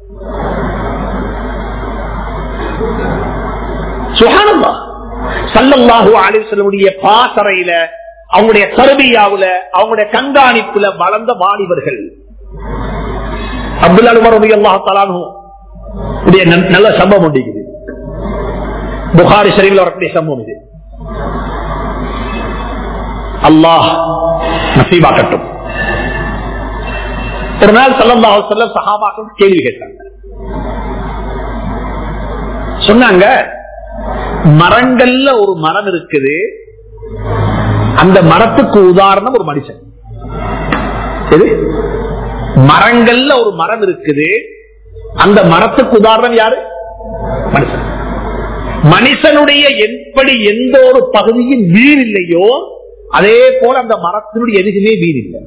சுகானந்தா சல்லல்லாஹு அலிசல்லுடைய பாசறையில அவங்களுடைய கருவியாவுல அவங்களுடைய கண்காணிப்புல வளர்ந்த வாலிபர்கள் அப்துல்லா உமர் அல்லாஹ் தலானு நல்ல சம்பவம் உண்டிக்குது புகாரி சரிவில் வரக்கூடிய சம்பவம் இது அல்லாஹ் நசீபாக்கட்டும் ஒரு நாள் சல்லா சொல்ல சஹாபாக்கள் கேள்வி கேட்டாங்க சொன்னாங்க மரங்கள்ல ஒரு மரம் இருக்குது அந்த மரத்துக்கு உதாரணம் ஒரு மனுஷன் எது மரங்கள்ல ஒரு மரம் இருக்குது அந்த மரத்துக்கு உதாரணம் யாரு மனுஷன் மனுஷனுடைய எப்படி எந்த ஒரு பகுதியும் வீர் இல்லையோ அதே போல அந்த மரத்தினுடைய எதுக்குமே வீர் இல்லை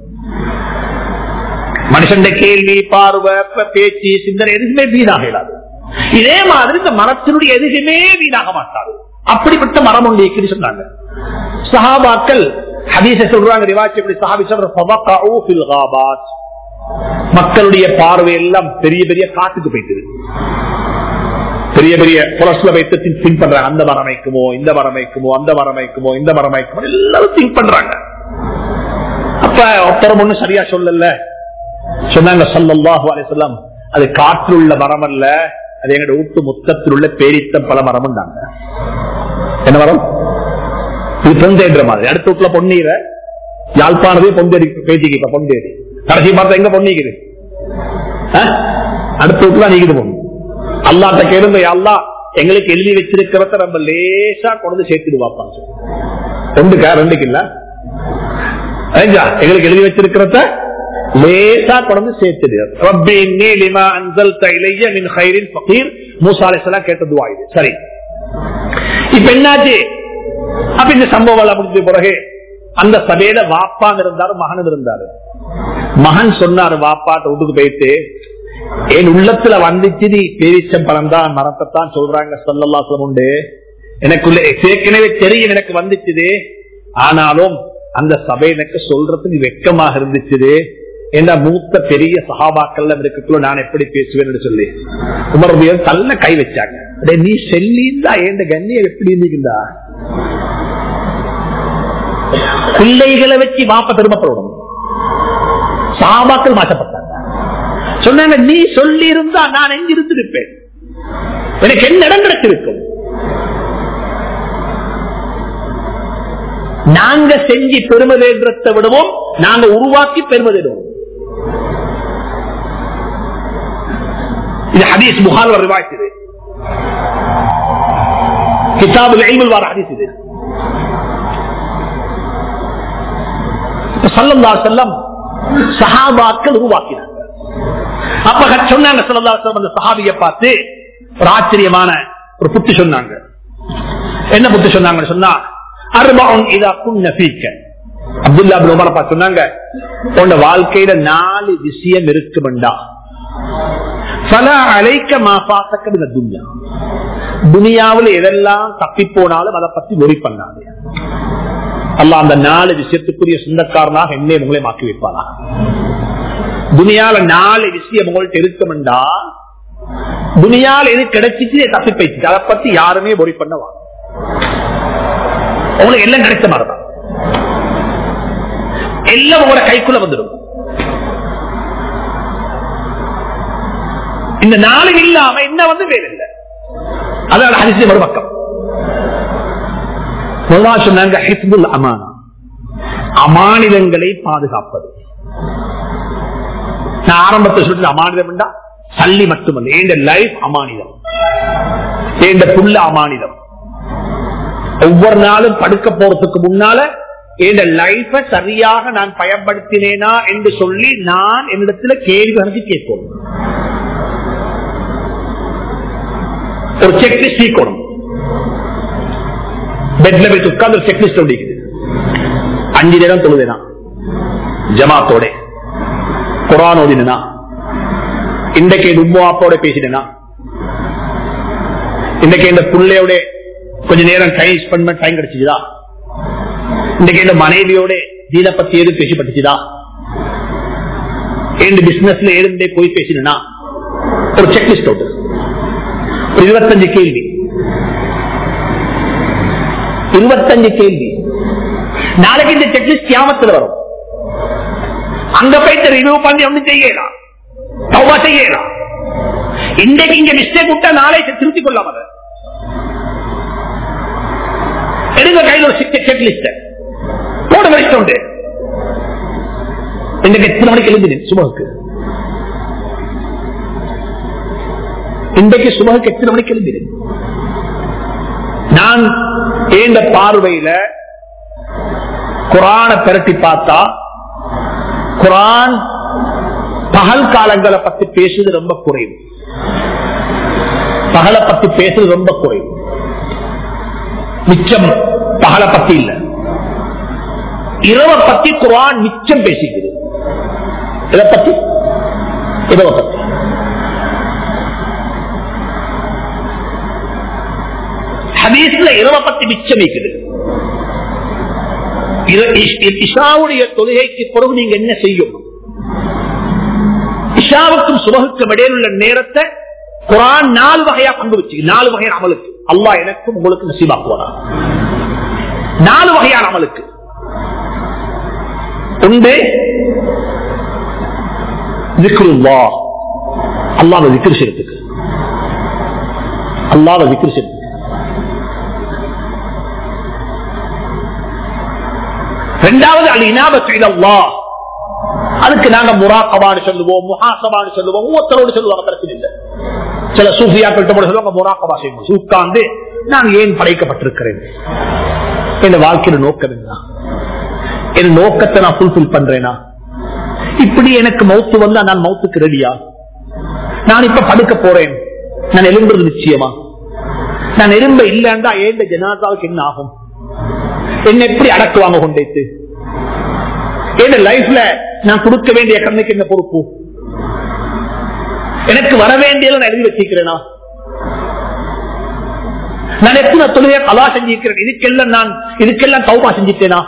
மனுஷன் கேள்வி பார்வை பேச்சு சிந்தனை எதுக்குமே வீணாக இல்லாது இதே மாதிரி இந்த மரத்தினுடைய எதுக்குமே வீணாக மாட்டாது அப்படிப்பட்ட மரம் ஒன்று இருக்குன்னு சொன்னாங்க சஹாபாக்கள் ஹதீச சொல்றாங்க ரிவாச்சி எப்படி சஹாபி சொல்ற மக்களுடைய பார்வை எல்லாம் பெரிய பெரிய காட்டுக்கு போயிட்டு பெரிய பெரிய புலஸ்ல வைத்து திங்க் பண்றாங்க அந்த மரம் வைக்குமோ இந்த மரம் வைக்குமோ அந்த மரம் வைக்குமோ இந்த மரம் வைக்குமோ எல்லாரும் திங்க் பண்றாங்க அப்ப ஒருத்தரம் ஒண்ணு சரியா சொல்லல சொன்னாங்க சொல்லல்லாஹு அலிசல்லாம் அது காற்றில் உள்ள மரம் அல்ல அது எங்க வீட்டு முத்தத்தில் உள்ள பேரித்த பல மரம் என்ன மரம் இது பொந்தேன்ற மாதிரி அடுத்த வீட்டுல பொன்னீர யாழ்ப்பாணதே பொந்தேரி பேட்டிக்கு இப்ப பொந்தேரி கடைசி பார்த்தா எங்க பொன்னிக்குது அடுத்த வீட்டுல நீக்குது பொண்ணு அல்லாட்ட கேளுங்க அல்லா எங்களுக்கு எழுதி வச்சிருக்கிறத நம்ம லேசா கொண்டு சேர்த்துடுவாப்பாங்க ரெண்டுக்கா ரெண்டுக்கு இல்ல எங்களுக்கு எழுதி வச்சிருக்கிறத லேசா கொண்டு சேர்த்துடு ரப்பி நீலிமா அன்சல் இளைய மின் ஹைரின் பகீர் மூசாலேசெல்லாம் கேட்டது வாயுது சரி இப்ப என்னாச்சு அப்ப இந்த சம்பவம் எல்லாம் முடிஞ்ச பிறகு அந்த சபையில வாப்பான் இருந்தாரு மகன் இருந்தாரு மகன் சொன்னாரு வாப்பாட்ட வீட்டுக்கு போயிட்டு என் உள்ளத்துல வந்துச்சு நீ பேரிச்சம் பழம் தான் மரத்தைத்தான் சொல்றாங்க சொல்லலாம் உண்டு எனக்குள்ள ஏற்கனவே தெரியும் எனக்கு வந்துச்சுது ஆனாலும் அந்த சபை எனக்கு சொல்றதுக்கு வெக்கமாக இருந்துச்சு என்ன மூத்த பெரிய சகாபாக்கள் இருக்குள்ள நான் எப்படி பேசுவேன்னு சொல்லி உமர் தள்ள கை வச்சாங்க நீ செல்லிந்தா ஏண்ட கண்ணியம் எப்படி இருந்தீங்கடா பிள்ளைகளை வச்சு வாப்ப திரும்பப்படணும் சாபாக்கள் மாற்றப்பட்டாங்க சொன்னாங்க நீ சொல்லி இருந்தா நான் எங்க இருந்திருப்பேன் எனக்கு என்ன இடம் கிடைச்சிருக்கும் நாங்க செஞ்சு பெருமதேன்றத்தை விடவும் நாங்க உருவாக்கி பெருமதேடுவோம் இது ஹதீஸ் புகார் ரிவாய்த்தது கிதாபுல் ஐமல் வார ஹதீஸ் இது சல்லல்லா செல்லம் சஹாபாக்கள் உருவாக்கினாங்க அப்ப சொன்னாங்க சல்லல்லா செல்லம் அந்த சஹாபியை பார்த்து ஒரு ஆச்சரியமான ஒரு புத்தி சொன்னாங்க என்ன புத்தி சொன்னாங்கன்னு சொன்னா அருபம் இதா குன்ன ஃபீக்க அப்துல்லா பின் உமர் பார்த்து சொன்னாங்க உன்னோட வாழ்க்கையில நாலு விஷயம் இருக்குமெண்டா பல அழைக்க மாபாத்தக்க இந்த துன்யா துனியாவில் எதெல்லாம் தப்பி போனாலும் அதை பத்தி ஒரி பண்ணாது அல்ல அந்த நாலு விஷயத்துக்குரிய சொந்தக்காரனாக என்னை உங்களை மாற்றி வைப்பானா துனியால நாலு விஷயம் உங்கள்ட்ட இருக்குமெண்டா துனியால எது கிடைச்சிச்சு தப்பி போயிடுச்சு அதை பத்தி யாருமே ஒரி பண்ண உங்களுக்கு எல்லாம் கிடைச்ச மாதிரிதான் எல்லாம் உங்களோட கைக்குள்ள வந்துடும் இந்த நாளை இல்லாம என்ன வந்து வேலை இல்லை அதான் ஹரிசி மறுபக்கம் சொன்னாங்க ஹிஸ்புல் அமானா அமானிதங்களை பாதுகாப்பது நான் ஆரம்பத்தை சொல்றது அமானிதம் சல்லி மட்டுமல்ல ஏண்ட லைஃப் அமானிதம் ஏண்ட புள்ள அமானிதம் ஒவ்வொரு நாளும் படுக்க போறதுக்கு முன்னால என் லைஃப சரியாக நான் பயன்படுத்தினேனா என்று சொல்லி நான் என்னிடத்துல கேள்வி அனுப்பி கேட்கணும் ஒரு செக்லிஸ்ட் நீக்கணும் பெட்ல போய் உட்கார்ந்து ஒரு செக்லிஸ்ட் ஒண்டிக்குது அஞ்சு நேரம் தொழுதேனா ஜமாத்தோட குரான் ஓதினா இன்றைக்கு உம்மோ அப்பாவோட பேசினா இன்றைக்கு இந்த பிள்ளையோட கொஞ்ச நேரம் டைம் ஸ்பெண்ட் பண்ண டைம் கிடைச்சதா இன்றைக்கு இந்த மனைவியோட தீன பத்தி எது பேசப்பட்டுச்சுதா எந்த பிசினஸ்ல இருந்தே போய் பேசினா ஒரு செக்லிஸ்ட் ஒரு இருபத்தஞ்சு கேள்வி இருபத்தஞ்சு கேள்வி நாளைக்கு இந்த செக்லிஸ்ட் கியாமத்தில் வரும் அங்க போயிட்டு ரிவ்யூ பண்ணி ஒண்ணு செய்யலாம் தௌபா செய்யலாம் இன்றைக்கு இங்க மிஸ்டேக் விட்டா நாளை திருத்திக் கொள்ளாம அதை எடுங்க கையில் ஒரு செக் லிஸ்ட் போட வரைக்கும் இன்றைக்கு எத்தனை மணிக்கு எழுந்தினேன் சுமகுக்கு இன்றைக்கு சுமகுக்கு எத்தனை மணிக்கு எழுந்தினேன் நான் ஏந்த பார்வையில குரான பெரட்டி பார்த்தா குரான் பகல் காலங்களை பத்தி பேசுறது ரொம்ப குறைவு பகலை பத்தி பேசுறது ரொம்ப குறைவு மிச்சம் பகலை பத்தி இல்ல இரவை பத்தி குரான் மிச்சம் பேசிக்குது இதை பத்தி இரவை பத்தி ஹதீஸ்ல இரவை பத்தி மிச்சம் வைக்குது இஷாவுடைய தொழுகைக்கு பிறகு நீங்க என்ன செய்யணும் இஷாவுக்கும் சுபகுக்கும் இடையில் உள்ள நேரத்தை குரான் நாலு வகையா பங்கு வச்சு நாலு வகையான அமலுக்கு அல்லா எனக்கும் உங்களுக்கு நசீபாக்குவாரா நாலு வகையான அமலுக்கு உண்டு விக்ருல்லா அல்லாத விக்ரு செய்யறதுக்கு அல்லாத விக்ரு செய்யறதுக்கு ரெண்டாவது அல் இனாபத்து அல்லா அதுக்கு நாங்க முராக்கபான்னு சொல்லுவோம் முஹாசபான்னு சொல்லுவோம் ஒவ்வொருத்தரோடு சொல்லுவாங்க பிரச்சனை இல்லை சில சூஃபியாக்கள் சொல்லுவாங்க முராக்கபா செய்வோம் உட்கார்ந்து நான் ஏன் படைக்கப்பட்டிருக்கிறேன் என் வாழ்க்கையில நோக்கம் என்ன என் நோக்கத்தை நான் ஃபுல்பில் பண்றேனா இப்படி எனக்கு மௌத்து வந்தா நான் மௌத்துக்கு ரெடியா நான் இப்ப படுக்க போறேன் நான் எலும்புறது நிச்சயமா நான் எலும்ப இல்லைன்றா ஏந்த ஜனாதாவுக்கு என்ன ஆகும் என்ன எப்படி அடக்குவாங்க கொண்டேத்து என் லைஃப்ல நான் கொடுக்க வேண்டிய கண்ணுக்கு என்ன பொறுப்பு எனக்கு வர வேண்டியதை நான் எழுதி வச்சிருக்கிறேனா நான் எத்தனை தொழிலை கலா செஞ்சிருக்கிறேன் இதுக்கெல்லாம் நான் இதுக்கெல்லாம் தௌபா செஞ்சிட்டேனா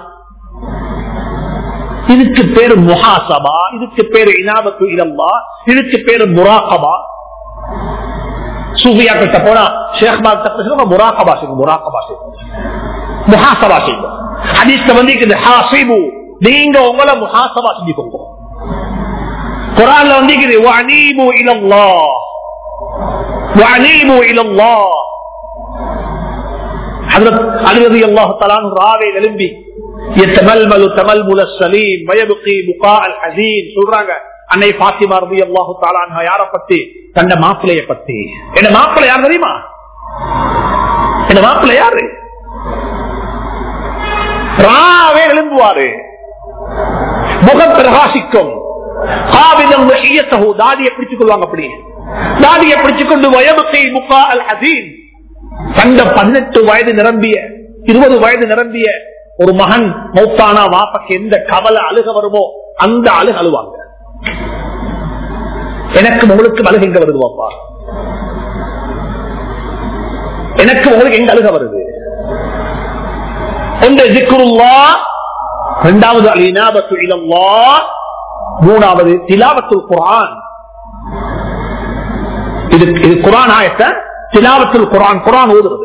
இதுக்கு பேரு முஹாசபா இதுக்கு பேரு இனாபத்து இலம்பா இதுக்கு பேரு முராகபா சூஃபியா கிட்ட போனா ஷேக்பாக் தப்பு முராகபா செய்யும் முராகபா செய்யும் முஹாசபா செய்யும் ஹதீஸ்ல வந்து இருக்குது ஹாசிபு நீங்க உங்களை முஹாசபா செஞ்சுக்கோங்க குரான்ல வந்து இருக்குது வஅனீபு இலல்லாஹ் வஅனீபு இலல்லாஹ் ஹஜ்ரத் அலி ரலியல்லாஹு தஆலா ராவே எழும்பி يتململ تململ السليم ويبقي بقاء الحزين சொல்றாங்க அன்னை பாத்திமா ரலியல்லாஹு தஆலா அன்ஹா யார பத்தி தன்ன மாப்பிளைய பத்தி என்ன மாப்பிள்ளை யார் தெரியுமா என்ன மாப்பிள்ளை யாரு ராவே எழும்புவாரு முகம் பிரகாசிக்கும் காவிதம் ஈயத்தகு தாடியை பிடிச்சுக் கொள்வாங்க அப்படி தாடியை பிடிச்சுக் கொண்டு வயமுகை முகா அல் ஹசீன் தந்த பதினெட்டு வயது நிரம்பிய இருபது வயது நிரம்பிய ஒரு மகன் மௌத்தானா வாப்பக்கு எந்த கவலை அழுக வருமோ அந்த அழுக அழுவாங்க எனக்கு உங்களுக்கு அழுக எங்க வருது வாப்பா எனக்கு உங்களுக்கு எங்க அழுக வருது ஒன்று ஜிக்ருல்லா இரண்டாவது அலினாபத்து இலல்லா மூணாவது திலாவத்துல் குரான் இது இது குரான் ஆயத்த திலாவத்துல் குரான் குரான் ஓதுறது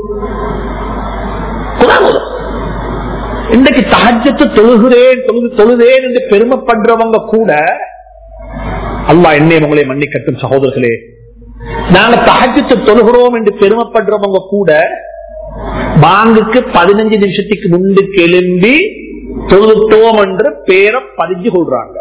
குரான் ஓதுறது இன்றைக்கு தகஜத்து தொழுகிறேன் தொழுது தொழுதேன் என்று பெருமைப்படுறவங்க கூட அல்லாஹ் என்னை உங்களை மன்னிக்கட்டும் சகோதரர்களே நாங்க தகஜத்து தொழுகிறோம் என்று பெருமைப்படுறவங்க கூட பாங்குக்கு பதினஞ்சு நிமிஷத்துக்கு முன்னுக்கு எழும்பி தொழுத்தோம் என்று பேரை பதிஞ்சு கொள்றாங்க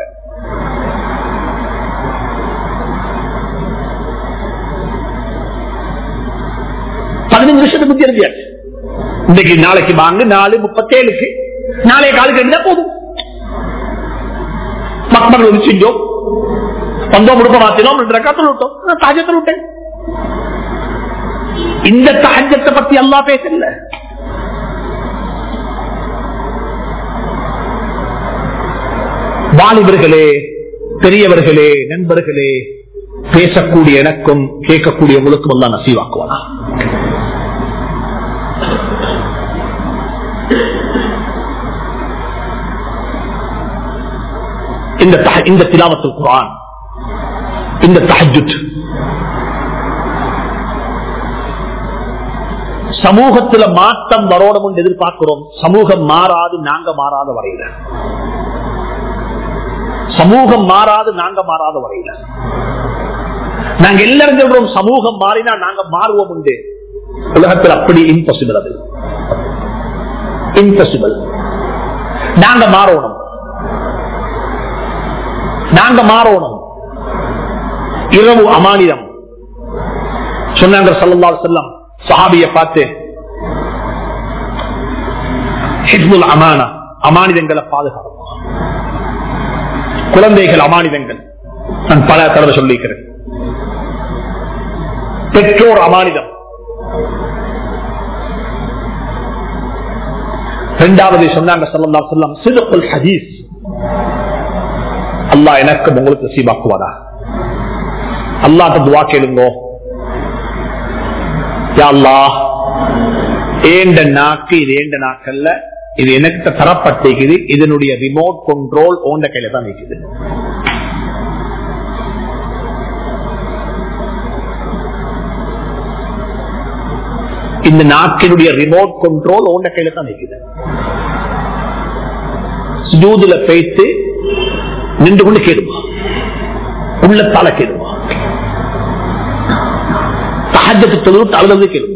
பதினஞ்சு நிமிஷத்துக்கு முந்தி எழுதியாச்சு இன்னைக்கு நாளைக்கு வாங்க நாலு முப்பத்தேழுக்கு நாளைய காலுக்கு எழுந்தா போதும் மக்கள் செஞ்சோம் வந்தோம் முடுக்க மாத்தினோம் ரெண்டு ரக்கத்தில் விட்டோம் நான் தாஜத்தில் விட்டேன் இந்த தாஜத்தை பத்தி எல்லாம் பேசல வாலிபர்களே பெரியவர்களே நண்பர்களே பேசக்கூடிய எனக்கும் கேட்கக்கூடிய உங்களுக்கும் எல்லாம் நசீவாக்குவானா இந்த தஹ- இந்த திலாவத்துல் குரான் இந்த தஹஜுத் சமூகத்துல மாற்றம் வரணும் என்று எதிர்பார்க்கிறோம் சமூகம் மாறாது நாங்க மாறாத வரையில சமூகம் மாறாது நாங்க மாறாத வரையில நாங்க எல்லாரும் சொல்றோம் சமூகம் மாறினா நாங்க மாறுவோம் உண்டு உலகத்தில் அப்படி இம்பாசிபிள் அது இம்பாசிபிள் நாங்க மாறணும் நாங்க மாறணும் இரவு அமானிதம் சொன்னாங்க சல்லல்லாஹு அலைஹி வஸல்லம் சஹாபிய பார்த்து ஹிஸ்புல் அமானா அமானிதங்களை பாதுகாக்கும் குழந்தைகள் அமானிதங்கள் நான் பல தடவை சொல்லியிருக்கிறேன் பெற்றோர் அமானிதம் இரண்டாவது சொன்னாங்க சல்லல்லாஹு அலைஹி வஸல்லம் சிதுக்குல் ஹதீஸ் அல்லாஹ் எனக்கு உங்களுக்கு சீபாக்குவாரா அல்லாஹ் துவா கேளுங்கோ யா அல்லாஹ் ஏண்ட நாக்கு இது ஏண்ட நாக்கல்ல இது எனக்கு தரப்பட்டிருக்குது இதனுடைய ரிமோட் கண்ட்ரோல் ஓண்ட கையில தான் இருக்குது இந்த நாக்கினுடைய ரிமோட் கண்ட்ரோல் ஓண்ட கையில தான் இருக்குது சுஜூதுல பேத்து நின்று கொண்டு கேடுமா உள்ளத்தால கேடுமா தஹஜத்து தொழுவிட்டு அழுது கேளுமா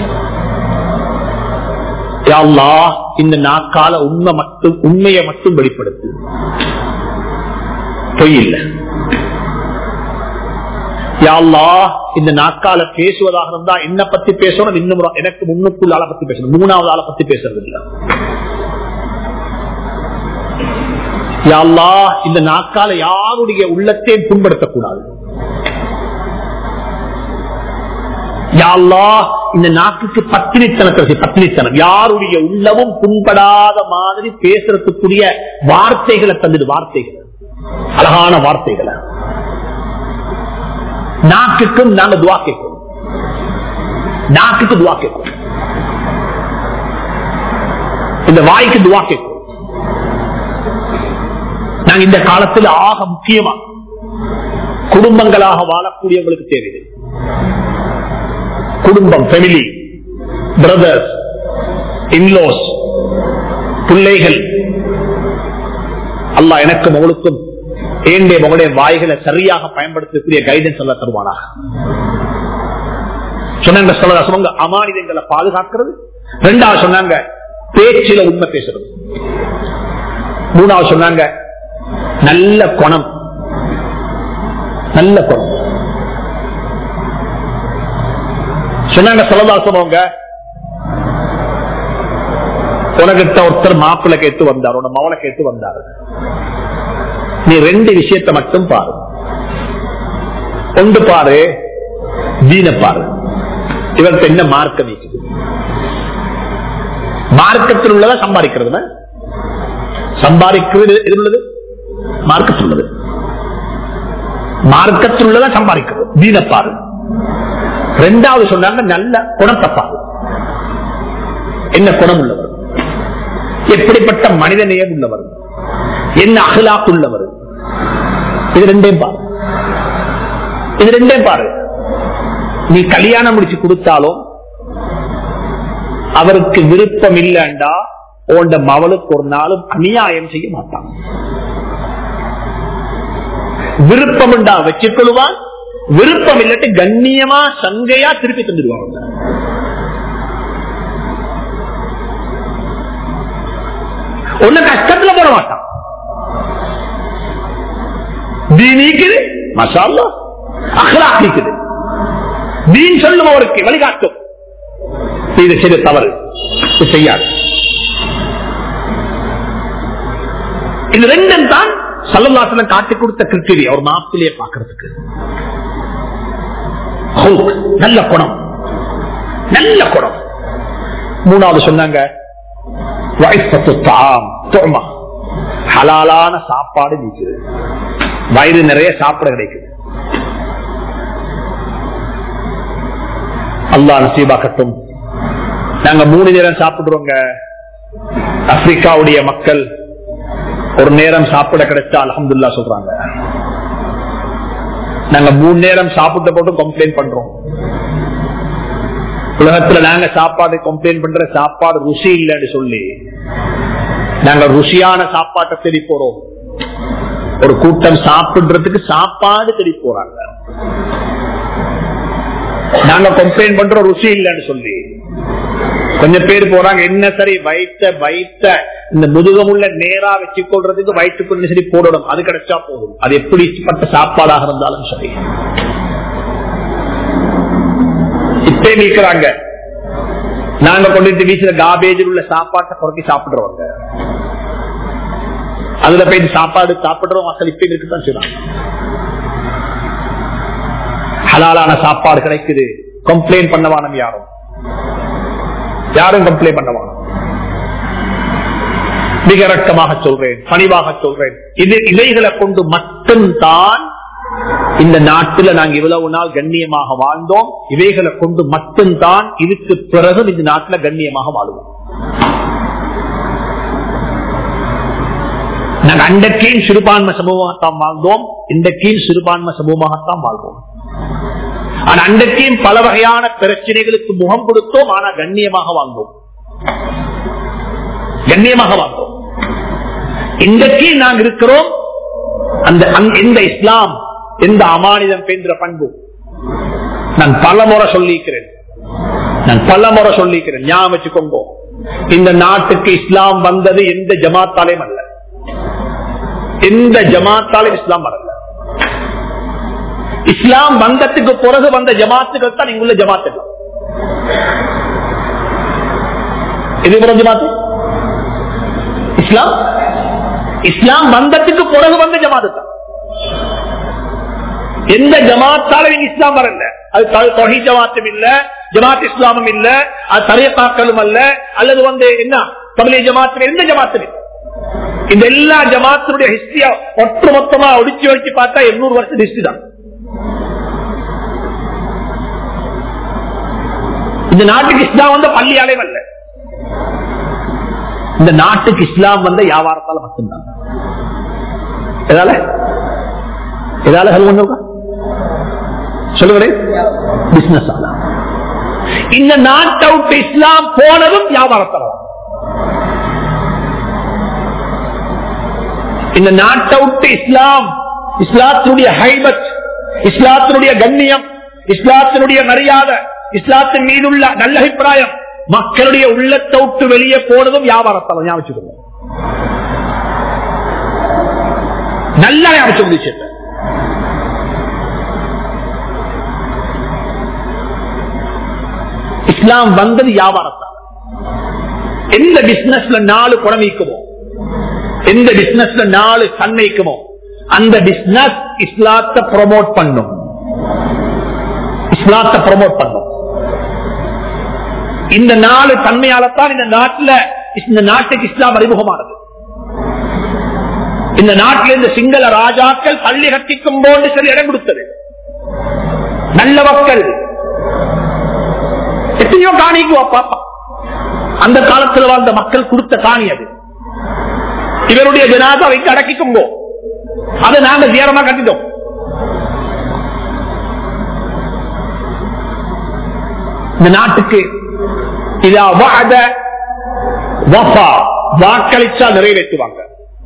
யா அல்லாஹ், இந்த நாக்கால உண்மை மட்டும் உண்மையை மட்டும் வெளிப்படுத்து பொய் இல்லை யா அல்லாஹ், இந்த நாக்கால பேசுவதாக இருந்தா என்ன பத்தி பேசணும் இன்னும் ஒரு- எனக்கு முன்னுக்குள்ள ஆளை பத்தி பேசணும் மூணாவது ஆளை பத்தி பேசுறது இல்ல யா அல்லாஹ், இந்த நாக்கால யாருடைய உள்ளத்தையும் புண்படுத்தக்கூடாது யா அல்லாஹ், இந்த நாக்குக்கு பத்தினித்தனம் பத்தினித்தனம் யாருடைய உள்ளமும் புண்படாத மாதிரி பேசுறதுக்குரிய வார்த்தைகளை தந்துடு வார்த்தைகள் அழகான வார்த்தைகளை நாக்குக்கும் நாங்க துவா கேட்கும் நாக்குக்கு துவா கேட்கும் இந்த வாய்க்கு துவா கேட்கும் நாங்க இந்த காலத்தில் ஆக முக்கியமா குடும்பங்களாக வாழக்கூடியவங்களுக்கு தேவை குடும்பம் ஃபெமிலி பிரதர்ஸ் இன்லோஸ் பிள்ளைகள் அல்லாஹ் எனக்கும் உங்களுக்கும் ஏண்டிய மகளுடைய வாய்களை சரியாக பயன்படுத்தக்கூடிய கைடன்ஸ் எல்லாம் தருவானாக சொன்னாங்க சொல்ல சொன்னாங்க அமானிதங்களை பாதுகாக்கிறது ரெண்டாவது சொன்னாங்க பேச்சில உண்மை பேசுறது மூணாவது சொன்னாங்க நல்ல குணம் நல்ல குணம் சொன்னாங்க சொல்லதாசனவங்க உனக்கிட்ட ஒருத்தர் மாப்பிள்ளை கேட்டு வந்தார் உன மவளை கேட்டு வந்தாரு நீ ரெண்டு விஷயத்தை மட்டும் பாரு ஒன்று பாரு தீன பாரு இவருக்கு என்ன மார்க்கம் இருக்குது மார்க்கத்தில் உள்ளதா சம்பாதிக்கிறது சம்பாதிக்கிறது எது உள்ளது மார்க்கத்தில் உள்ளது மார்க்கத்தில் உள்ளதா சம்பாதிக்கிறது தீன பாரு ரெண்டாவது சொன்னாங்க நல்ல குணத்தை பாரு என்ன குணம் உள்ளவர் எப்படிப்பட்ட மனித நேயம் உள்ளவர் என்ன அகலாக்கு உள்ளவர் இது ரெண்டையும் பாரு இது ரெண்டையும் பாரு நீ கல்யாணம் முடிச்சு கொடுத்தாலும் அவருக்கு விருப்பம் இல்லைண்டா உண்ட மவளுக்கு ஒரு நாளும் அநியாயம் செய்ய மாட்டான் விருப்பம் உண்டா வச்சுக்கொள்வான் விருப்பம் இல்லாட்டி கண்ணியமா சங்கையா திருப்பி தந்துடுவாங்க ஒண்ணு கஷ்டத்துல போட மாட்டான் நீக்குது மசாலா அகலாக் நீக்குது தீன் சொல்லுபவருக்கு வழிகாட்டும் இது சிறு தவறு இது செய்யாது இது ரெண்டும் தான் சல்லல்லாசலம் காட்டி கொடுத்த கிருத்திரி அவர் மாப்பிளைய பாக்குறதுக்கு நல்ல குணம் நல்ல குணம் மூணாவது சொன்னாங்க ஹலாலான சாப்பாடு நீக்குது வயிறு நிறைய சாப்பிட கிடைக்குது அல்லா நசீபாக்கட்டும் நாங்க மூணு நேரம் சாப்பிடுறோங்க ஆப்பிரிக்காவுடைய மக்கள் ஒரு நேரம் சாப்பிட கிடைச்சா அலமதுல்லா சொல்றாங்க நாங்க மூணு நேரம் சாப்பிட்ட போட்டு கம்ப்ளைண்ட் பண்றோம் உலகத்துல நாங்க சாப்பாடு கம்ப்ளைண்ட் பண்ற சாப்பாடு ருசி இல்லைன்னு சொல்லி நாங்க ருசியான சாப்பாட்டை தேடி போறோம் ஒரு கூட்டம் சாப்பிடுறதுக்கு சாப்பாடு தேடி போறாங்க நாங்க கம்ப்ளைண்ட் பண்றோம் ருசி இல்லைன்னு சொல்லி கொஞ்சம் பேர் போறாங்க என்ன சரி வயிற்ற வயிற்ற இந்த முதுகமுள்ள நேரா வச்சு கொள்றதுக்கு வயிற்றுக்குள்ள சரி போடணும் அது கிடைச்சா போதும் அது எப்படிப்பட்ட சாப்பாடாக இருந்தாலும் சரி இப்பே நீக்கிறாங்க நாங்க கொண்டு வீசுற காபேஜில் உள்ள சாப்பாட்டை குறைக்கி சாப்பிடுறவங்க அதுல போய் சாப்பாடு சாப்பிடுறோம் மக்கள் இப்ப இருக்குதான் செய்றாங்க ஹலாலான சாப்பாடு கிடைக்குது கம்ப்ளைண்ட் பண்ணவானம் யாரும் யாரும் கம்ப்ளைண்ட் பண்ணவானம் மிக இறக்கமாக சொல்றேன் பணிவாக சொல்றேன் இது இவைகளை கொண்டு மட்டும்தான் இந்த நாட்டில் நாங்க இவ்வளவு நாள் கண்ணியமாக வாழ்ந்தோம் இவைகளை கொண்டு மட்டும்தான் இதுக்கு பிறகு இந்த நாட்டில் கண்ணியமாக வாழுவோம் நாங்க அண்டக்கீழ் சிறுபான்மை சமூகத்தான் வாழ்ந்தோம் இன்றைக்கீழ் சிறுபான்மை சமூகமாகத்தான் வாழ்வோம் ஆனா அன்றைக்கும் பல வகையான பிரச்சனைகளுக்கு முகம் கொடுத்தோம் ஆனா கண்ணியமாக வாழ்ந்தோம் கண்ணியமாக வாழ்ந்தோம் இன்றைக்கு நாங்க இருக்கிறோம் அந்த எந்த இஸ்லாம் எந்த அமானிதம் என்ற பண்பு நான் பல முறை சொல்லிக்கிறேன் நான் பல முறை சொல்லிக்கிறேன் ஞாபகம் வச்சுக்கோங்க இந்த நாட்டுக்கு இஸ்லாம் வந்தது எந்த ஜமாத்தாலையும் அல்ல எந்த ஜமாத்தாலும் இஸ்லாம் வரல இஸ்லாம் வந்தத்துக்கு பிறகு வந்த ஜமாத்துகள் தான் இங்குள்ள ஜமாத்துகள் இது பிற ஜமாத்து இஸ்லாம் இஸ்லாம் வந்தத்துக்கு பிறகு வந்த ஜமாத்து தான் எந்த ஜமாத்தாலும் இஸ்லாம் வரல அது தொகை ஜமாத்தும் இல்ல ஜமாத் இஸ்லாமும் இல்ல அது தரையத்தாக்களும் அல்ல அல்லது வந்து என்ன தமிழை ஜமாத்து எந்த ஜமாத்தும் இந்த எல்லா ஜமாத்தினுடைய ஹிஸ்டரியா ஒட்டு மொத்தமா ஒடிச்சு வச்சு பார்த்தா எண்ணூறு வருஷம் ஹிஸ்டரி தான் இந்த நாட்டுக்கு இஸ்லாம் வந்த பள்ளியாலே வரல இந்த நாட்டுக்கு இஸ்லாம் வந்த வியாபாரத்தால மட்டும்தான் எதால எதால சொல்லுங்க சொல்லுங்களேன் பிசினஸ் இந்த நாட்டை விட்டு இஸ்லாம் போனதும் வியாபாரத்தால இந்த நாட்டை விட்டு இஸ்லாம் இஸ்லாத்தினுடைய ஹைபத் இஸ்லாத்தினுடைய கண்ணியம் இஸ்லாத்தினுடைய மரியாதை இஸ்லாத்தின் மீதுள்ள நல்ல அபிப்பிராயம் மக்களுடைய உள்ளத்தை விட்டு வெளியே போனதும் வியாபாரத்தால் ஞாபகம் நல்ல ஞாபகம் விஷயத்த இஸ்லாம் வந்தது வியாபாரத்தால் எந்த பிசினஸ்ல நாலு குடமைக்குமோ எந்த பிசினஸ்ல நாலு சன்னைக்குமோ அந்த பிசினஸ் இஸ்லாத்தை ப்ரொமோட் பண்ணும் இஸ்லாத்தை ப்ரொமோட் பண்ணும் இந்த நாலு தன்மையாலத்தான் இந்த நாட்டில் இந்த நாட்டுக்கு இஸ்லாம் அறிமுகமானது இந்த நாட்டில் இந்த சிங்கள ராஜாக்கள் பள்ளி கட்டிக்கும் போது சில இடம் கொடுத்தது நல்ல மக்கள் எத்தனையோ காணிக்குவா பாப்பா அந்த காலத்தில் வாழ்ந்த மக்கள் கொடுத்த காணி அது இவருடைய ஜனாதா வைத்து அடக்கிக்கும்போ அதை நாங்க தீரமா கட்டிட்டோம் இந்த நாட்டுக்கு இதா வாத வஃபா வாக்களிச்சா நிறைவேற்றுவாங்க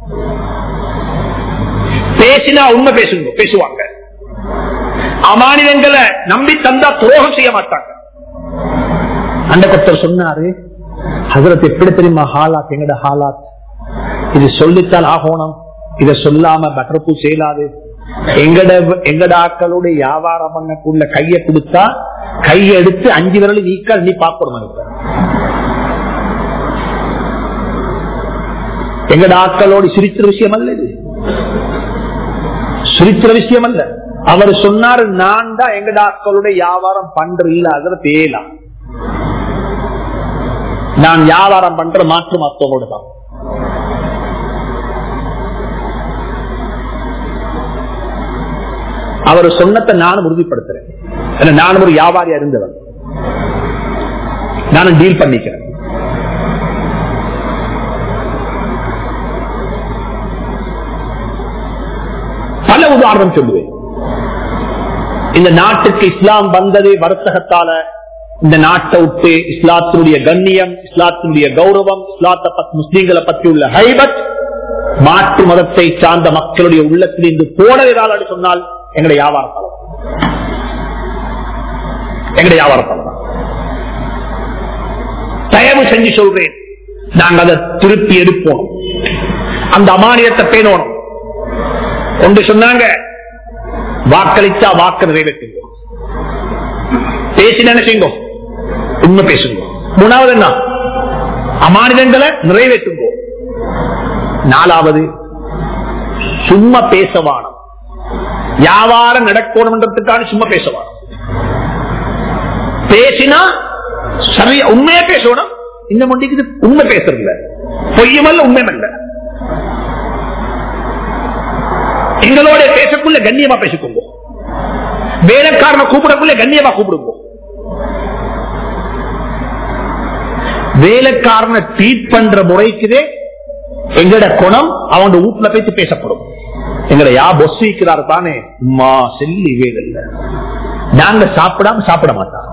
பேசினா உண்மை பேசுங்க பேசுவாங்க அமானிதங்களை நம்பி தந்தா துரோகம் செய்ய மாட்டாங்க அந்த கத்தர் சொன்னாரு ஹசரத் எப்படி தெரியுமா ஹாலாத் எங்கட ஹாலாத் இது சொல்லித்தான் ஆகணும் இத சொல்லாம பட்டர்பூ செய்யலாது எங்கட எங்கட ஆக்களுடைய வியாபாரம் பண்ணக்குள்ள கைய கொடுத்தா கையை எடுத்து அஞ்சு விரல் நீக்க நீ பார்க்கணும் எங்கட ஆக்களோடு சிரிக்கிற விஷயம் அல்ல இது சிரிக்கிற விஷயம் அல்ல அவர் சொன்னாரு நான் தான் எங்கட ஆக்களுடைய வியாபாரம் பண்ற இல்ல அதுல தேலாம் நான் வியாபாரம் பண்ற மாற்று மத்தவங்களோட தான் அவர் சொன்னத்தை நானும் உறுதிப்படுத்துறேன் ஏன்னா நானும் ஒரு வியாபாரியா இருந்தவன் நானும் டீல் பண்ணிக்கிறேன் பல உதாரணம் சொல்லுவேன் இந்த நாட்டுக்கு இஸ்லாம் வந்தது வர்த்தகத்தால இந்த நாட்டை விட்டு இஸ்லாத்தினுடைய கண்ணியம் இஸ்லாத்தினுடைய கௌரவம் இஸ்லாத்தை பத்தி முஸ்லீம்களை பற்றி உள்ள ஹைபத் மாற்று மதத்தை சார்ந்த மக்களுடைய உள்ளத்தில் இருந்து போனதால் சொன்னால் எங்களுடைய வியாபாரத்தால எங்களுடைய வியாபாரத்தால தான் தயவு செஞ்சு சொல்றேன் நாங்க அதை திருப்பி எடுப்போம் அந்த அமானியத்தை பேணணும் ஒன்று சொன்னாங்க வாக்களிச்சா வாக்கு நிறைவேற்றுங்க பேசி நினைச்சுங்க உண்மை பேசுங்க மூணாவது என்ன அமானிதங்களை நிறைவேற்றுங்க நாலாவது சும்மா பேசவானம் வியாபாரம் நடக்கணும்ன்றதுக்கான சும்மா பேசவானம் பேசினா சரியா உண்மையா பேசணும் இந்த மொழிக்கு உண்மை பேசுறதில்ல பொய்யமல்ல உண்மையமல்ல எங்களோட பேசக்குள்ள கண்ணியமா பேசிக்கோங்க வேலைக்காரனை கூப்பிடக்குள்ள கண்ணியமா கூப்பிடுங்க வேலைக்காரனை ட்ரீட் பண்ற முறைக்குதே எங்கட குணம் அவங்க வீட்டுல பேசி பேசப்படும் எங்கட யா பொஸ் வைக்கிறாரு தானே உமா செல்லி வேலை நாங்க சாப்பிடாம சாப்பிட மாட்டோம்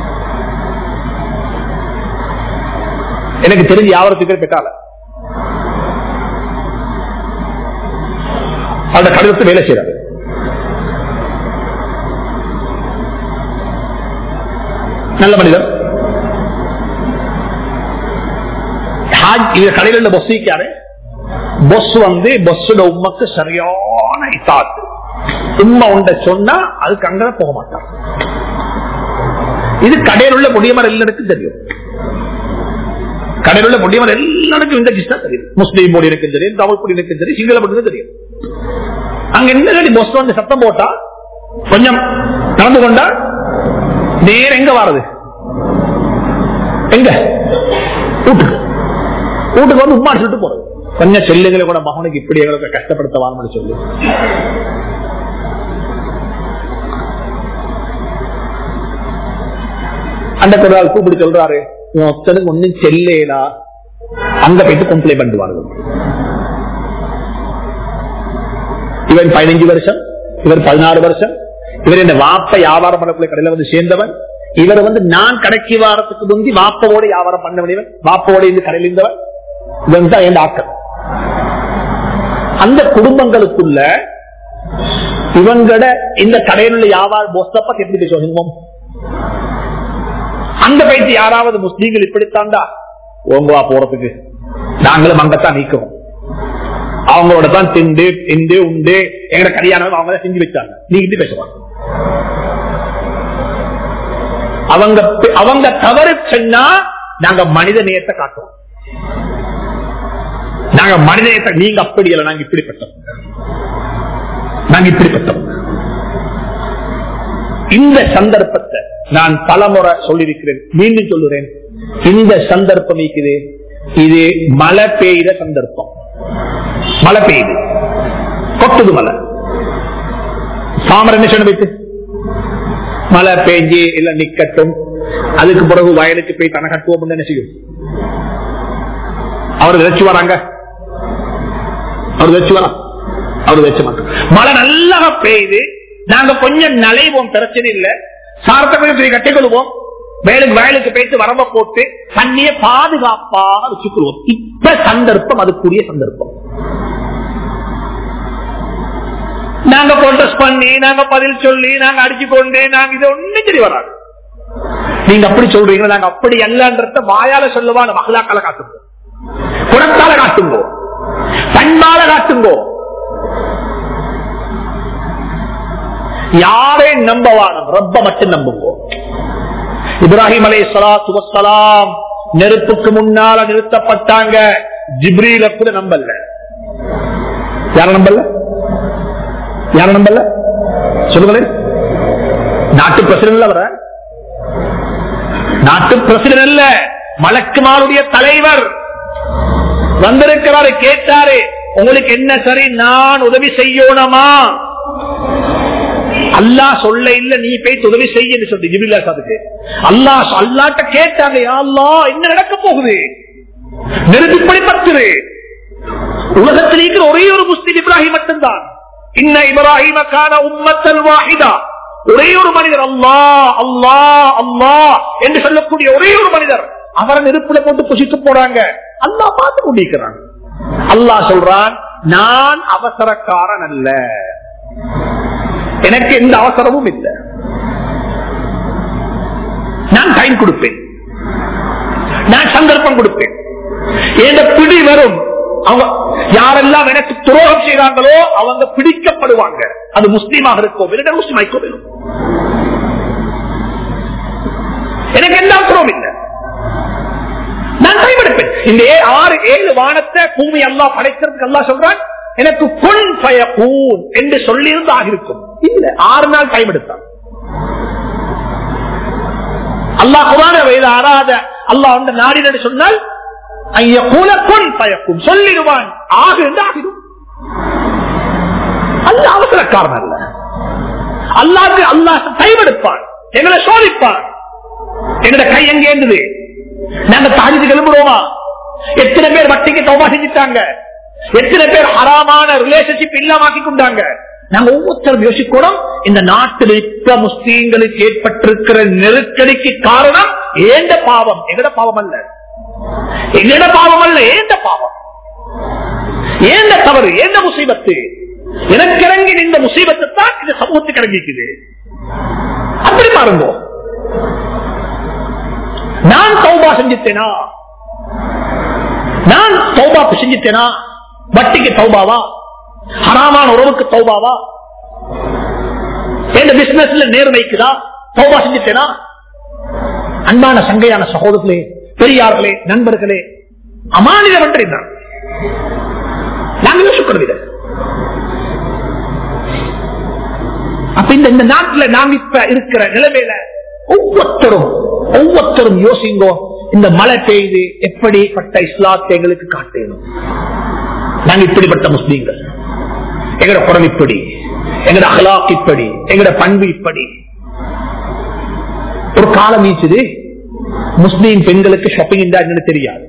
எனக்கு தெரிஞ்சு யாவரத்துக்கு பெற்றால அந்த கடிதத்தை வேலை செய்யறாரு நல்ல மனிதர் கடையில் பஸ் வைக்காரு பஸ் வந்து பஸ்ஸோட உண்மைக்கு சரியான இத்தாத்து உண்மை உண்ட சொன்னா அதுக்கு அங்க போக மாட்டார் இது கடையில் உள்ள முடியமர் எல்லாருக்கும் தெரியும் கடையில் உள்ள முடியமர் எல்லாருக்கும் இந்த கிருஷ்ணா தெரியும் முஸ்லீம் மொழி எனக்கு தெரியும் தமிழ் மொழி எனக்கு தெரியும் சிங்கள மொழி தெரியும் அங்க என்ன பஸ் வந்து சத்தம் போட்டா கொஞ்சம் நடந்து கொண்டா நேர எங்க வாரது எங்க வீட்டுக்கு வீட்டுக்கு வந்து உமா சொல்லிட்டு போறது கொஞ்சம் செல்லுங்களை கூட மகனுக்கு இப்படி எங்களுக்கு கஷ்டப்படுத்த வாரம்னு சொல்லு அந்த குரால் கூப்பிட்டு சொல்றாரு ஒருத்தனுக்கு ஒன்னும் செல்லேடா அங்க போயிட்டு கம்ப்ளைண்ட் பண்ணுவார்கள் இவன் பதினஞ்சு வருஷம் இவர் பதினாறு வருஷம் இவர் இந்த வாப்ப வியாபாரம் பண்ணக்கூடிய கடையில வந்து சேர்ந்தவன் இவர் வந்து நான் கடைக்கு வாரத்துக்கு முந்தி வாப்பவோட வியாபாரம் பண்ண வேண்டியவன் வாப்பவோட இந்த கடையில் இருந்தவன் இவன் தான் என் ஆக்கள் அந்த குடும்பங்களுக்குள்ள இவங்கட இந்த கடையில் உள்ள வியாபார போஸ்தப்ப எப்படி பேசுவோம் அந்த பயிற்சி யாராவது முஸ்லீம்கள் இப்படித்தாண்டா ஓங்குவா போறதுக்கு நாங்களும் அங்கத்தான் நீக்கிறோம் அவங்களோட தான் திண்டு திண்டு உண்டு எங்கட கல்யாணம் அவங்க செஞ்சு வச்சாங்க நீங்க பேசுவாங்க அவங்க அவங்க தவறு சொன்னா நாங்க மனித நேயத்தை காட்டுவோம் நாங்க மனித நேயத்தை நீங்க அப்படி இல்லை நாங்க இப்படிப்பட்டோம் நாங்க இப்படிப்பட்டவங்க இந்த சந்தர்ப்பத்தை நான் பலமுறை சொல்லியிருக்கிறேன் மீண்டும் சொல்லுறேன் இந்த சந்தர்ப்பம் இருக்குது இது மழை பெய்த சந்தர்ப்பம் மழை பெய்யுது கொட்டுது மழை சாமர் என்ன சொன்ன வைத்து மழை பெய்ஞ்சு இல்ல நிக்கட்டும் அதுக்கு பிறகு வயலுக்கு போய் தன கட்டுவோம் என்ன செய்யும் அவர் வச்சு வராங்க அவர் வச்சு வரா அவர் வச்ச மாட்டோம் மழை நல்லா பெய்யுது நாங்க கொஞ்சம் நலைவோம் பிரச்சனை இல்ல சாரத்தை கொஞ்சம் கட்டிக்கொள்வோம் வயலுக்கு வயலுக்கு போயிட்டு வரம்ப போட்டு தண்ணிய பாதுகாப்பாக வச்சுக்கொள்வோம் இப்ப சந்தர்ப்பம் அதுக்குரிய சந்தர்ப்பம் நாங்க ப்ரொட்டஸ்ட் பண்ணி நாங்க பதில் சொல்லி நாங்க அடிச்சு கொண்டு நாங்க இது ஒண்ணும் சரி வராது நீங்க அப்படி சொல்றீங்க நாங்க அப்படி அல்லன்றத வாயால சொல்லுவா மகளாக்கால காட்டுங்கோ குணத்தால காட்டுங்கோ பண்பால காட்டுங்கோ யாரையும் நம்பவானம் ரப்ப மட்டும் நம்புங்கோ இப்ராஹிம் அலை சலாத்து வசலாம் நெருப்புக்கு முன்னால நிறுத்தப்பட்டாங்க ஜிப்ரீல கூட நம்பல யார நம்பல யார நம்பல சொல்லுங்களேன் நாட்டு பிரசிடன்ட் வர நாட்டு பிரசிடன்ட் அல்ல மலக்குமாருடைய தலைவர் வந்திருக்கிறாரு கேட்டாரு உங்களுக்கு என்ன சரி நான் உதவி செய்யணுமா அல்லா சொல்ல இல்ல நீ போய் உதவி செய்ய சொல்லி ஜிபில்லா சாதுக்கு அல்லா அல்லாட்ட கேட்டாங்க அல்லா என்ன நடக்க போகுது நெருப்பிப்படி பத்துரு உலகத்தில் இருக்கிற ஒரே ஒரு முஸ்லிம் இப்ராஹிம் மட்டும்தான் இன்ன இப்ராஹிமக்கான உம்மத்தல் வாஹிதா ஒரே ஒரு மனிதர் அல்லா அல்லா அல்லா என்று சொல்லக்கூடிய ஒரே ஒரு மனிதர் அவரை நெருப்புல போட்டு புசித்து போறாங்க அல்லா பார்த்து கொண்டிருக்கிறான் அல்லா சொல்றான் நான் அவசரக்காரன் அல்ல எனக்கு எந்த அவசரமும் இல்லை நான் டைம் கொடுப்பேன் நான் சந்தர்ப்பம் கொடுப்பேன் எந்த பிடி வரும் அவங்க யாரெல்லாம் எனக்கு துரோகம் செய்றாங்களோ அவங்க பிடிக்கப்படுவாங்க அது முஸ்லீமாக இருக்கும் இல்லை முஸ்லீம் ஆயிக்கோ எனக்கு எந்த அவசரமும் இல்லை நான் டைம் எடுப்பேன் இந்த ஏ- ஆறு ஏழு வானத்தை பூமி அல்லா படைக்கிறதுக்கு அல்லா சொல்றான் எனக்கு பொன் பயப்பூன் என்று சொல்லியிருந்து ஆகிருக்கும் இல்ல ஆறு நாள் டைம் எடுத்தான் அல்லாஹ் குரான வயது ஆறாத அல்லாஹ் அந்த நாடினு சொன்னால் ஐய கூல பொன் பயக்கும் சொல்லிடுவான் ஆகு என்று ஆகிடும் அல்ல அவசரக்காரன் அல்ல அல்லாக்கு அல்லாஹ் டைம் எடுப்பான் எங்களை சோதிப்பான் எங்களோட கை எங்கே இருந்தது நாங்க தாஜிக்கு கிளம்புறோமா எத்தனை பேர் வட்டிக்கு தௌபா செஞ்சுட்டாங்க எத்தனை பேர் ஹராமான ரிலேஷன்ஷிப் இல்லாமக்கி கொண்டாங்க நாங்க ஒவ்வொருத்தரும் யோசிக்கணும் இந்த நாட்டில் இப்ப முஸ்லீம்களுக்கு ஏற்பட்டிருக்கிற நெருக்கடிக்கு காரணம் ஏந்த பாவம் எங்கட பாவம் அல்ல எங்கட பாவம் அல்ல ஏந்த பாவம் ஏந்த தவறு ஏந்த முசீபத்து எனக்கு இறங்கி இந்த முசீபத்தை தான் இந்த சமூகத்துக்கு இறங்கிக்குது அப்படி பாருங்க நான் தௌபா செஞ்சுட்டேனா நான் தௌபா செஞ்சுட்டேனா வட்டிக்கு தௌபாவா ஹராமான உறவுக்கு தௌபாவா எந்த பிசினஸ்ல நேர்மைக்குதா தௌபா செஞ்சுட்டேனா அன்பான சங்கையான சகோதரர்களே பெரியார்களே நண்பர்களே அமானிதம் என்று இருந்தான் நாங்கள் யோசிக்கிறது இதை. அப்ப இந்த இந்த நாட்டுல நாம் இப்ப இருக்கிற நிலைமையில ஒவ்வொருத்தரும் ஒவ்வொருத்தரும் யோசிங்கோ இந்த மழை பெய்து எப்படிப்பட்ட இஸ்லாத்தை எங்களுக்கு காட்டணும் நாங்க இப்படிப்பட்ட முஸ்லீம்கள் எங்கட குரம் இப்படி எங்கட அகலாக் இப்படி எங்கட பண்பு இப்படி ஒரு காலம் ஈச்சுது முஸ்லீம் பெண்களுக்கு ஷாப்பிங் என்னன்னு தெரியாது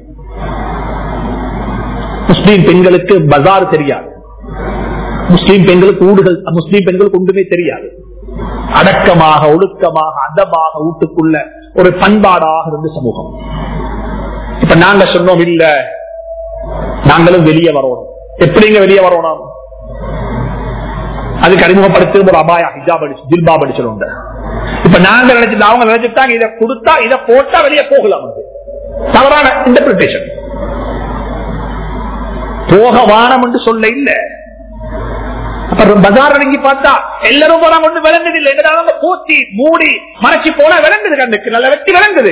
முஸ்லீம் பெண்களுக்கு பஜார் தெரியாது முஸ்லீம் பெண்களுக்கு ஊடுகள் முஸ்லீம் பெண்களுக்கு ஒன்றுமே தெரியாது அடக்கமாக ஒழுக்கமாக அதமாக வீட்டுக்குள்ள ஒரு பண்பாடாக இருந்த சமூகம் இப்ப நாங்க சொன்னோம் இல்ல நாங்களும் வெளியே வரணும் எப்படிங்க வெளியே வரணும் அதுக்கு அறிமுகப்படுத்தி ஒரு அபாயா ஹிஜாப் அடிச்சு ஜில்பாப் அடிச்சிடும் இப்ப நாங்க நினைச்சிட்டு அவங்க நினைச்சிட்டாங்க இதை கொடுத்தா இதை போட்டா வெளியே போகலாம் வந்து தவறான இன்டர்பிரிட்டேஷன் போக வானம் என்று சொல்ல இல்ல அப்புறம் பஜார் அடங்கி பார்த்தா எல்லாரும் போனா கொண்டு விளங்குது இல்லை எங்கடாவது பூத்தி மூடி மறைச்சு போனா விளங்குது கண்ணுக்கு நல்ல வெட்டி விளங்குது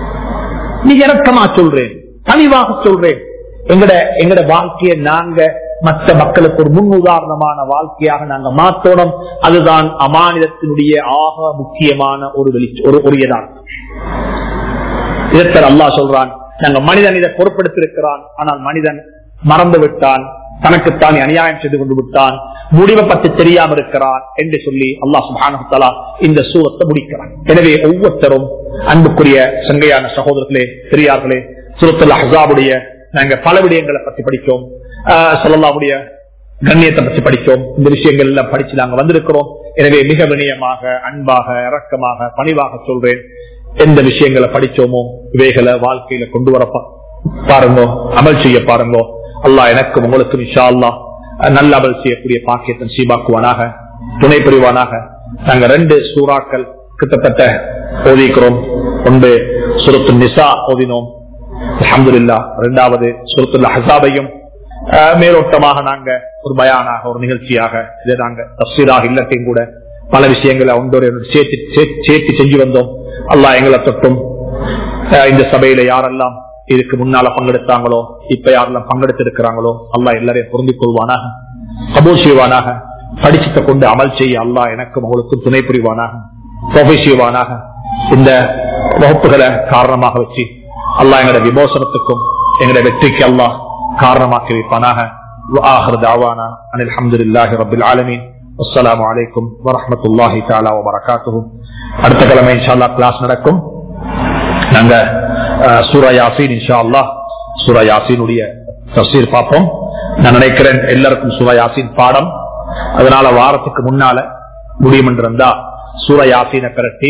நீ இறக்கமா சொல்றேன் கனிவாக சொல்றேன் எங்கட எங்கட வாழ்க்கையை நாங்க மற்ற மக்களுக்கு ஒரு முன் உதாரணமான வாழ்க்கையாக நாங்க மாத்தோணும் அதுதான் அமானிதத்தினுடைய ஆக முக்கியமான ஒரு வெளி ஒரு ஒரு யதார்த்தம் இதத்தர் அல்லாஹ் சொல்றான் நாங்க மனிதன் இதை பொறுப்படுத்திருக்கிறான் ஆனால் மனிதன் மறந்து விட்டான் தனக்குத்தான் அநியாயம் செய்து கொண்டு விட்டான் முடிவை பற்றி தெரியாம இருக்கிறான் என்று சொல்லி அல்லாஹ் சுபானு இந்த சூரத்தை முடிக்கிறான் எனவே ஒவ்வொருத்தரும் அன்புக்குரிய சங்கையான சகோதரர்களே பெரியார்களே சுரத்துல் ஹசாபுடைய நாங்க பல விடயங்களை பற்றி படித்தோம் சொல்லலாவுடைய கண்ணியத்தை பற்றி படித்தோம் இந்த விஷயங்கள் எல்லாம் படிச்சு நாங்க வந்திருக்கிறோம் எனவே மிக வினயமாக அன்பாக இரக்கமாக பணிவாக சொல்றேன் எந்த விஷயங்களை படிச்சோமோ இவைகளை வாழ்க்கையில கொண்டு வர பாருங்க அமல் செய்ய பாருங்க அல்லாஹ் எனக்கும் உங்களுக்கும் இஷா அல்லா நல்ல அமல் செய்யக்கூடிய பாக்கியத்தை சீபாக்குவானாக துணை புரிவானாக நாங்க ரெண்டு சூறாக்கள் கிட்டத்தட்ட ஓதிக்கிறோம் ஒன்று சுரத்து நிசா ஓதினோம் அஹமதுல்லா இரண்டாவது சுரத்துல்லா ஹசாபையும் மேலோட்டமாக நாங்க ஒரு பயானாக ஒரு நிகழ்ச்சியாக இதை நாங்க தப்சீராக இல்லத்தையும் கூட பல விஷயங்களை ஒன்றோட சேர்த்து சேர்த்து செஞ்சு வந்தோம் அல்லா எங்களை தொட்டும் இந்த சபையில யாரெல்லாம் இதுக்கு முன்னால பங்கெடுத்தாங்களோ இப்ப யாரெல்லாம் பங்கெடுத்திருக்கிறாங்களோ அல்லா எல்லாரையும் பொருந்திக் கொள்வானாக கபூல் செய்வானாக படிச்சத்தை கொண்டு அமல் செய்ய அல்லா எனக்கும் உங்களுக்கும் துணை புரிவானாக தொகை செய்வானாக இந்த வகுப்புகளை காரணமாக வச்சு அல்லா எங்களுடைய விமோசனத்துக்கும் எங்களுடைய வெற்றிக்கு அல்லாஹ் காரணமாக்கி வைப்பானாக وآخر دعوانا أن الحمد لله رب العالمين والسلام عليكم ورحمة الله تعالى وبركاته அடுத்த கிழமை இன்ஷால்லா கிளாஸ் நடக்கும் நாங்க சூரா யாசீன் இன்ஷா அல்லா சூரா யாசீனுடைய தப்சீர் பார்ப்போம் நான் நினைக்கிறேன் எல்லாருக்கும் சூரா யாசீன் பாடம் அதனால வாரத்துக்கு முன்னால முடியும் இருந்தா சூரா யாசீனை கரட்டி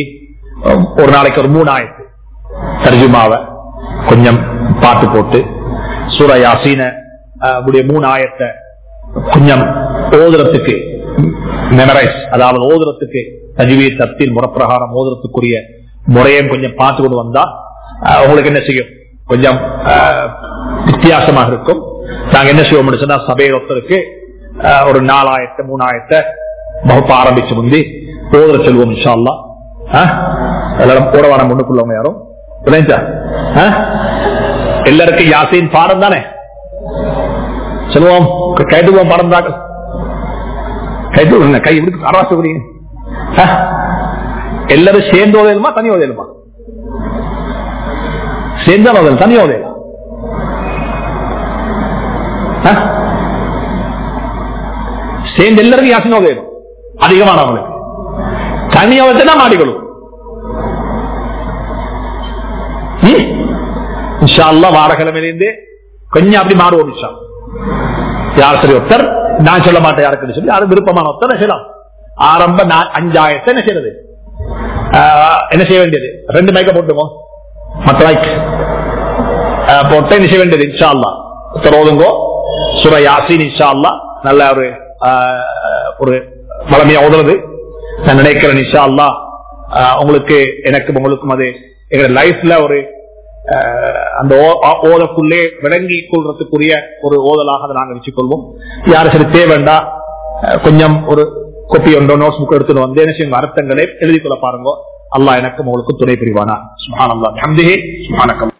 ஒரு நாளைக்கு ஒரு மூணாயிரத்து தர்ஜுமாவை கொஞ்சம் பாட்டு போட்டு சூரா யாசீன உடைய மூணு ஆயத்தை கொஞ்சம் ஓதுறதுக்கு மெமரைஸ் அதாவது ஓதுறதுக்கு தஜ்வீர் தப்தீல் முறப்பிரகாரம் ஓதுறதுக்குரிய முறையும் கொஞ்சம் பார்த்து கொண்டு வந்தா உங்களுக்கு என்ன செய்யும் கொஞ்சம் வித்தியாசமாக இருக்கும் நாங்க என்ன செய்வோம் சொன்னா சபையில் ஒருத்தருக்கு ஒரு நாலாயிரத்தை மூணாயிரத்தை வகுப்பு ஆரம்பிச்சு முந்தி ஓதுற செல்வோம் இன்ஷால்லா எல்லாரும் கூட வர முன்னுக்குள்ளவங்க யாரும் எல்லாருக்கும் யாசையின் பாடம் தானே சொல்லுவோம் கைதுவோம் பாடம் தாக்க கைது விடுங்க கை விடுக்கு அரவாச விடுங்க எல்லாரும் சேர்ந்து ஓதையலுமா தனி ஓதையலுமா சேர்ந்தா ஓதையல் தனி ஓதையலாம் சேர்ந்து எல்லாருக்கும் யாசின் ஓதையலும் அதிகமானவங்களுக்கு தனியா வச்சுனா மாடிக்கொள்ளும் இன்ஷால்லா வாரக்கிழமையிலேருந்து கொஞ்சம் அப்படி மாறுவோம் இன்ஷா யார் சரி ஒருத்தர் நான் சொல்ல மாட்டேன் யாருக்கு சொல்லி யாரும் விருப்பமான ஒருத்தர் செய்யலாம் ஆரம்ப அஞ்சாயிரத்தை என்ன செய்யறது என்ன செய்ய வேண்டியது ரெண்டு மைக்க போட்டுமோ மற்ற மைக் போட்டு என்ன செய்ய வேண்டியது இன்ஷா அல்லா ஒருத்தர் ஓதுங்கோ சுர யாசின் இன்ஷா அல்லா நல்ல ஒரு ஒரு வளமையா ஓதுறது நான் நினைக்கிறேன் இன்ஷா அல்லா உங்களுக்கு எனக்கும் உங்களுக்கும் அது எங்க லைஃப்ல ஒரு அந்த ஓதக்குள்ளே விளங்கி கொள்றதுக்குரிய ஒரு ஓதலாக அதை நாங்கள் வச்சுக்கொள்வோம் யாரு சரி தேவைண்டா கொஞ்சம் ஒரு கொப்பி ஒன்றோ நோட்ஸ் புக் எடுத்துட்டு வந்து என்ன செய்யும் அர்த்தங்களை எழுதி கொள்ள பாருங்க அல்லா எனக்கும் உங்களுக்கு துணை புரிவானா சுபான் அல்லா சுபானக்கம்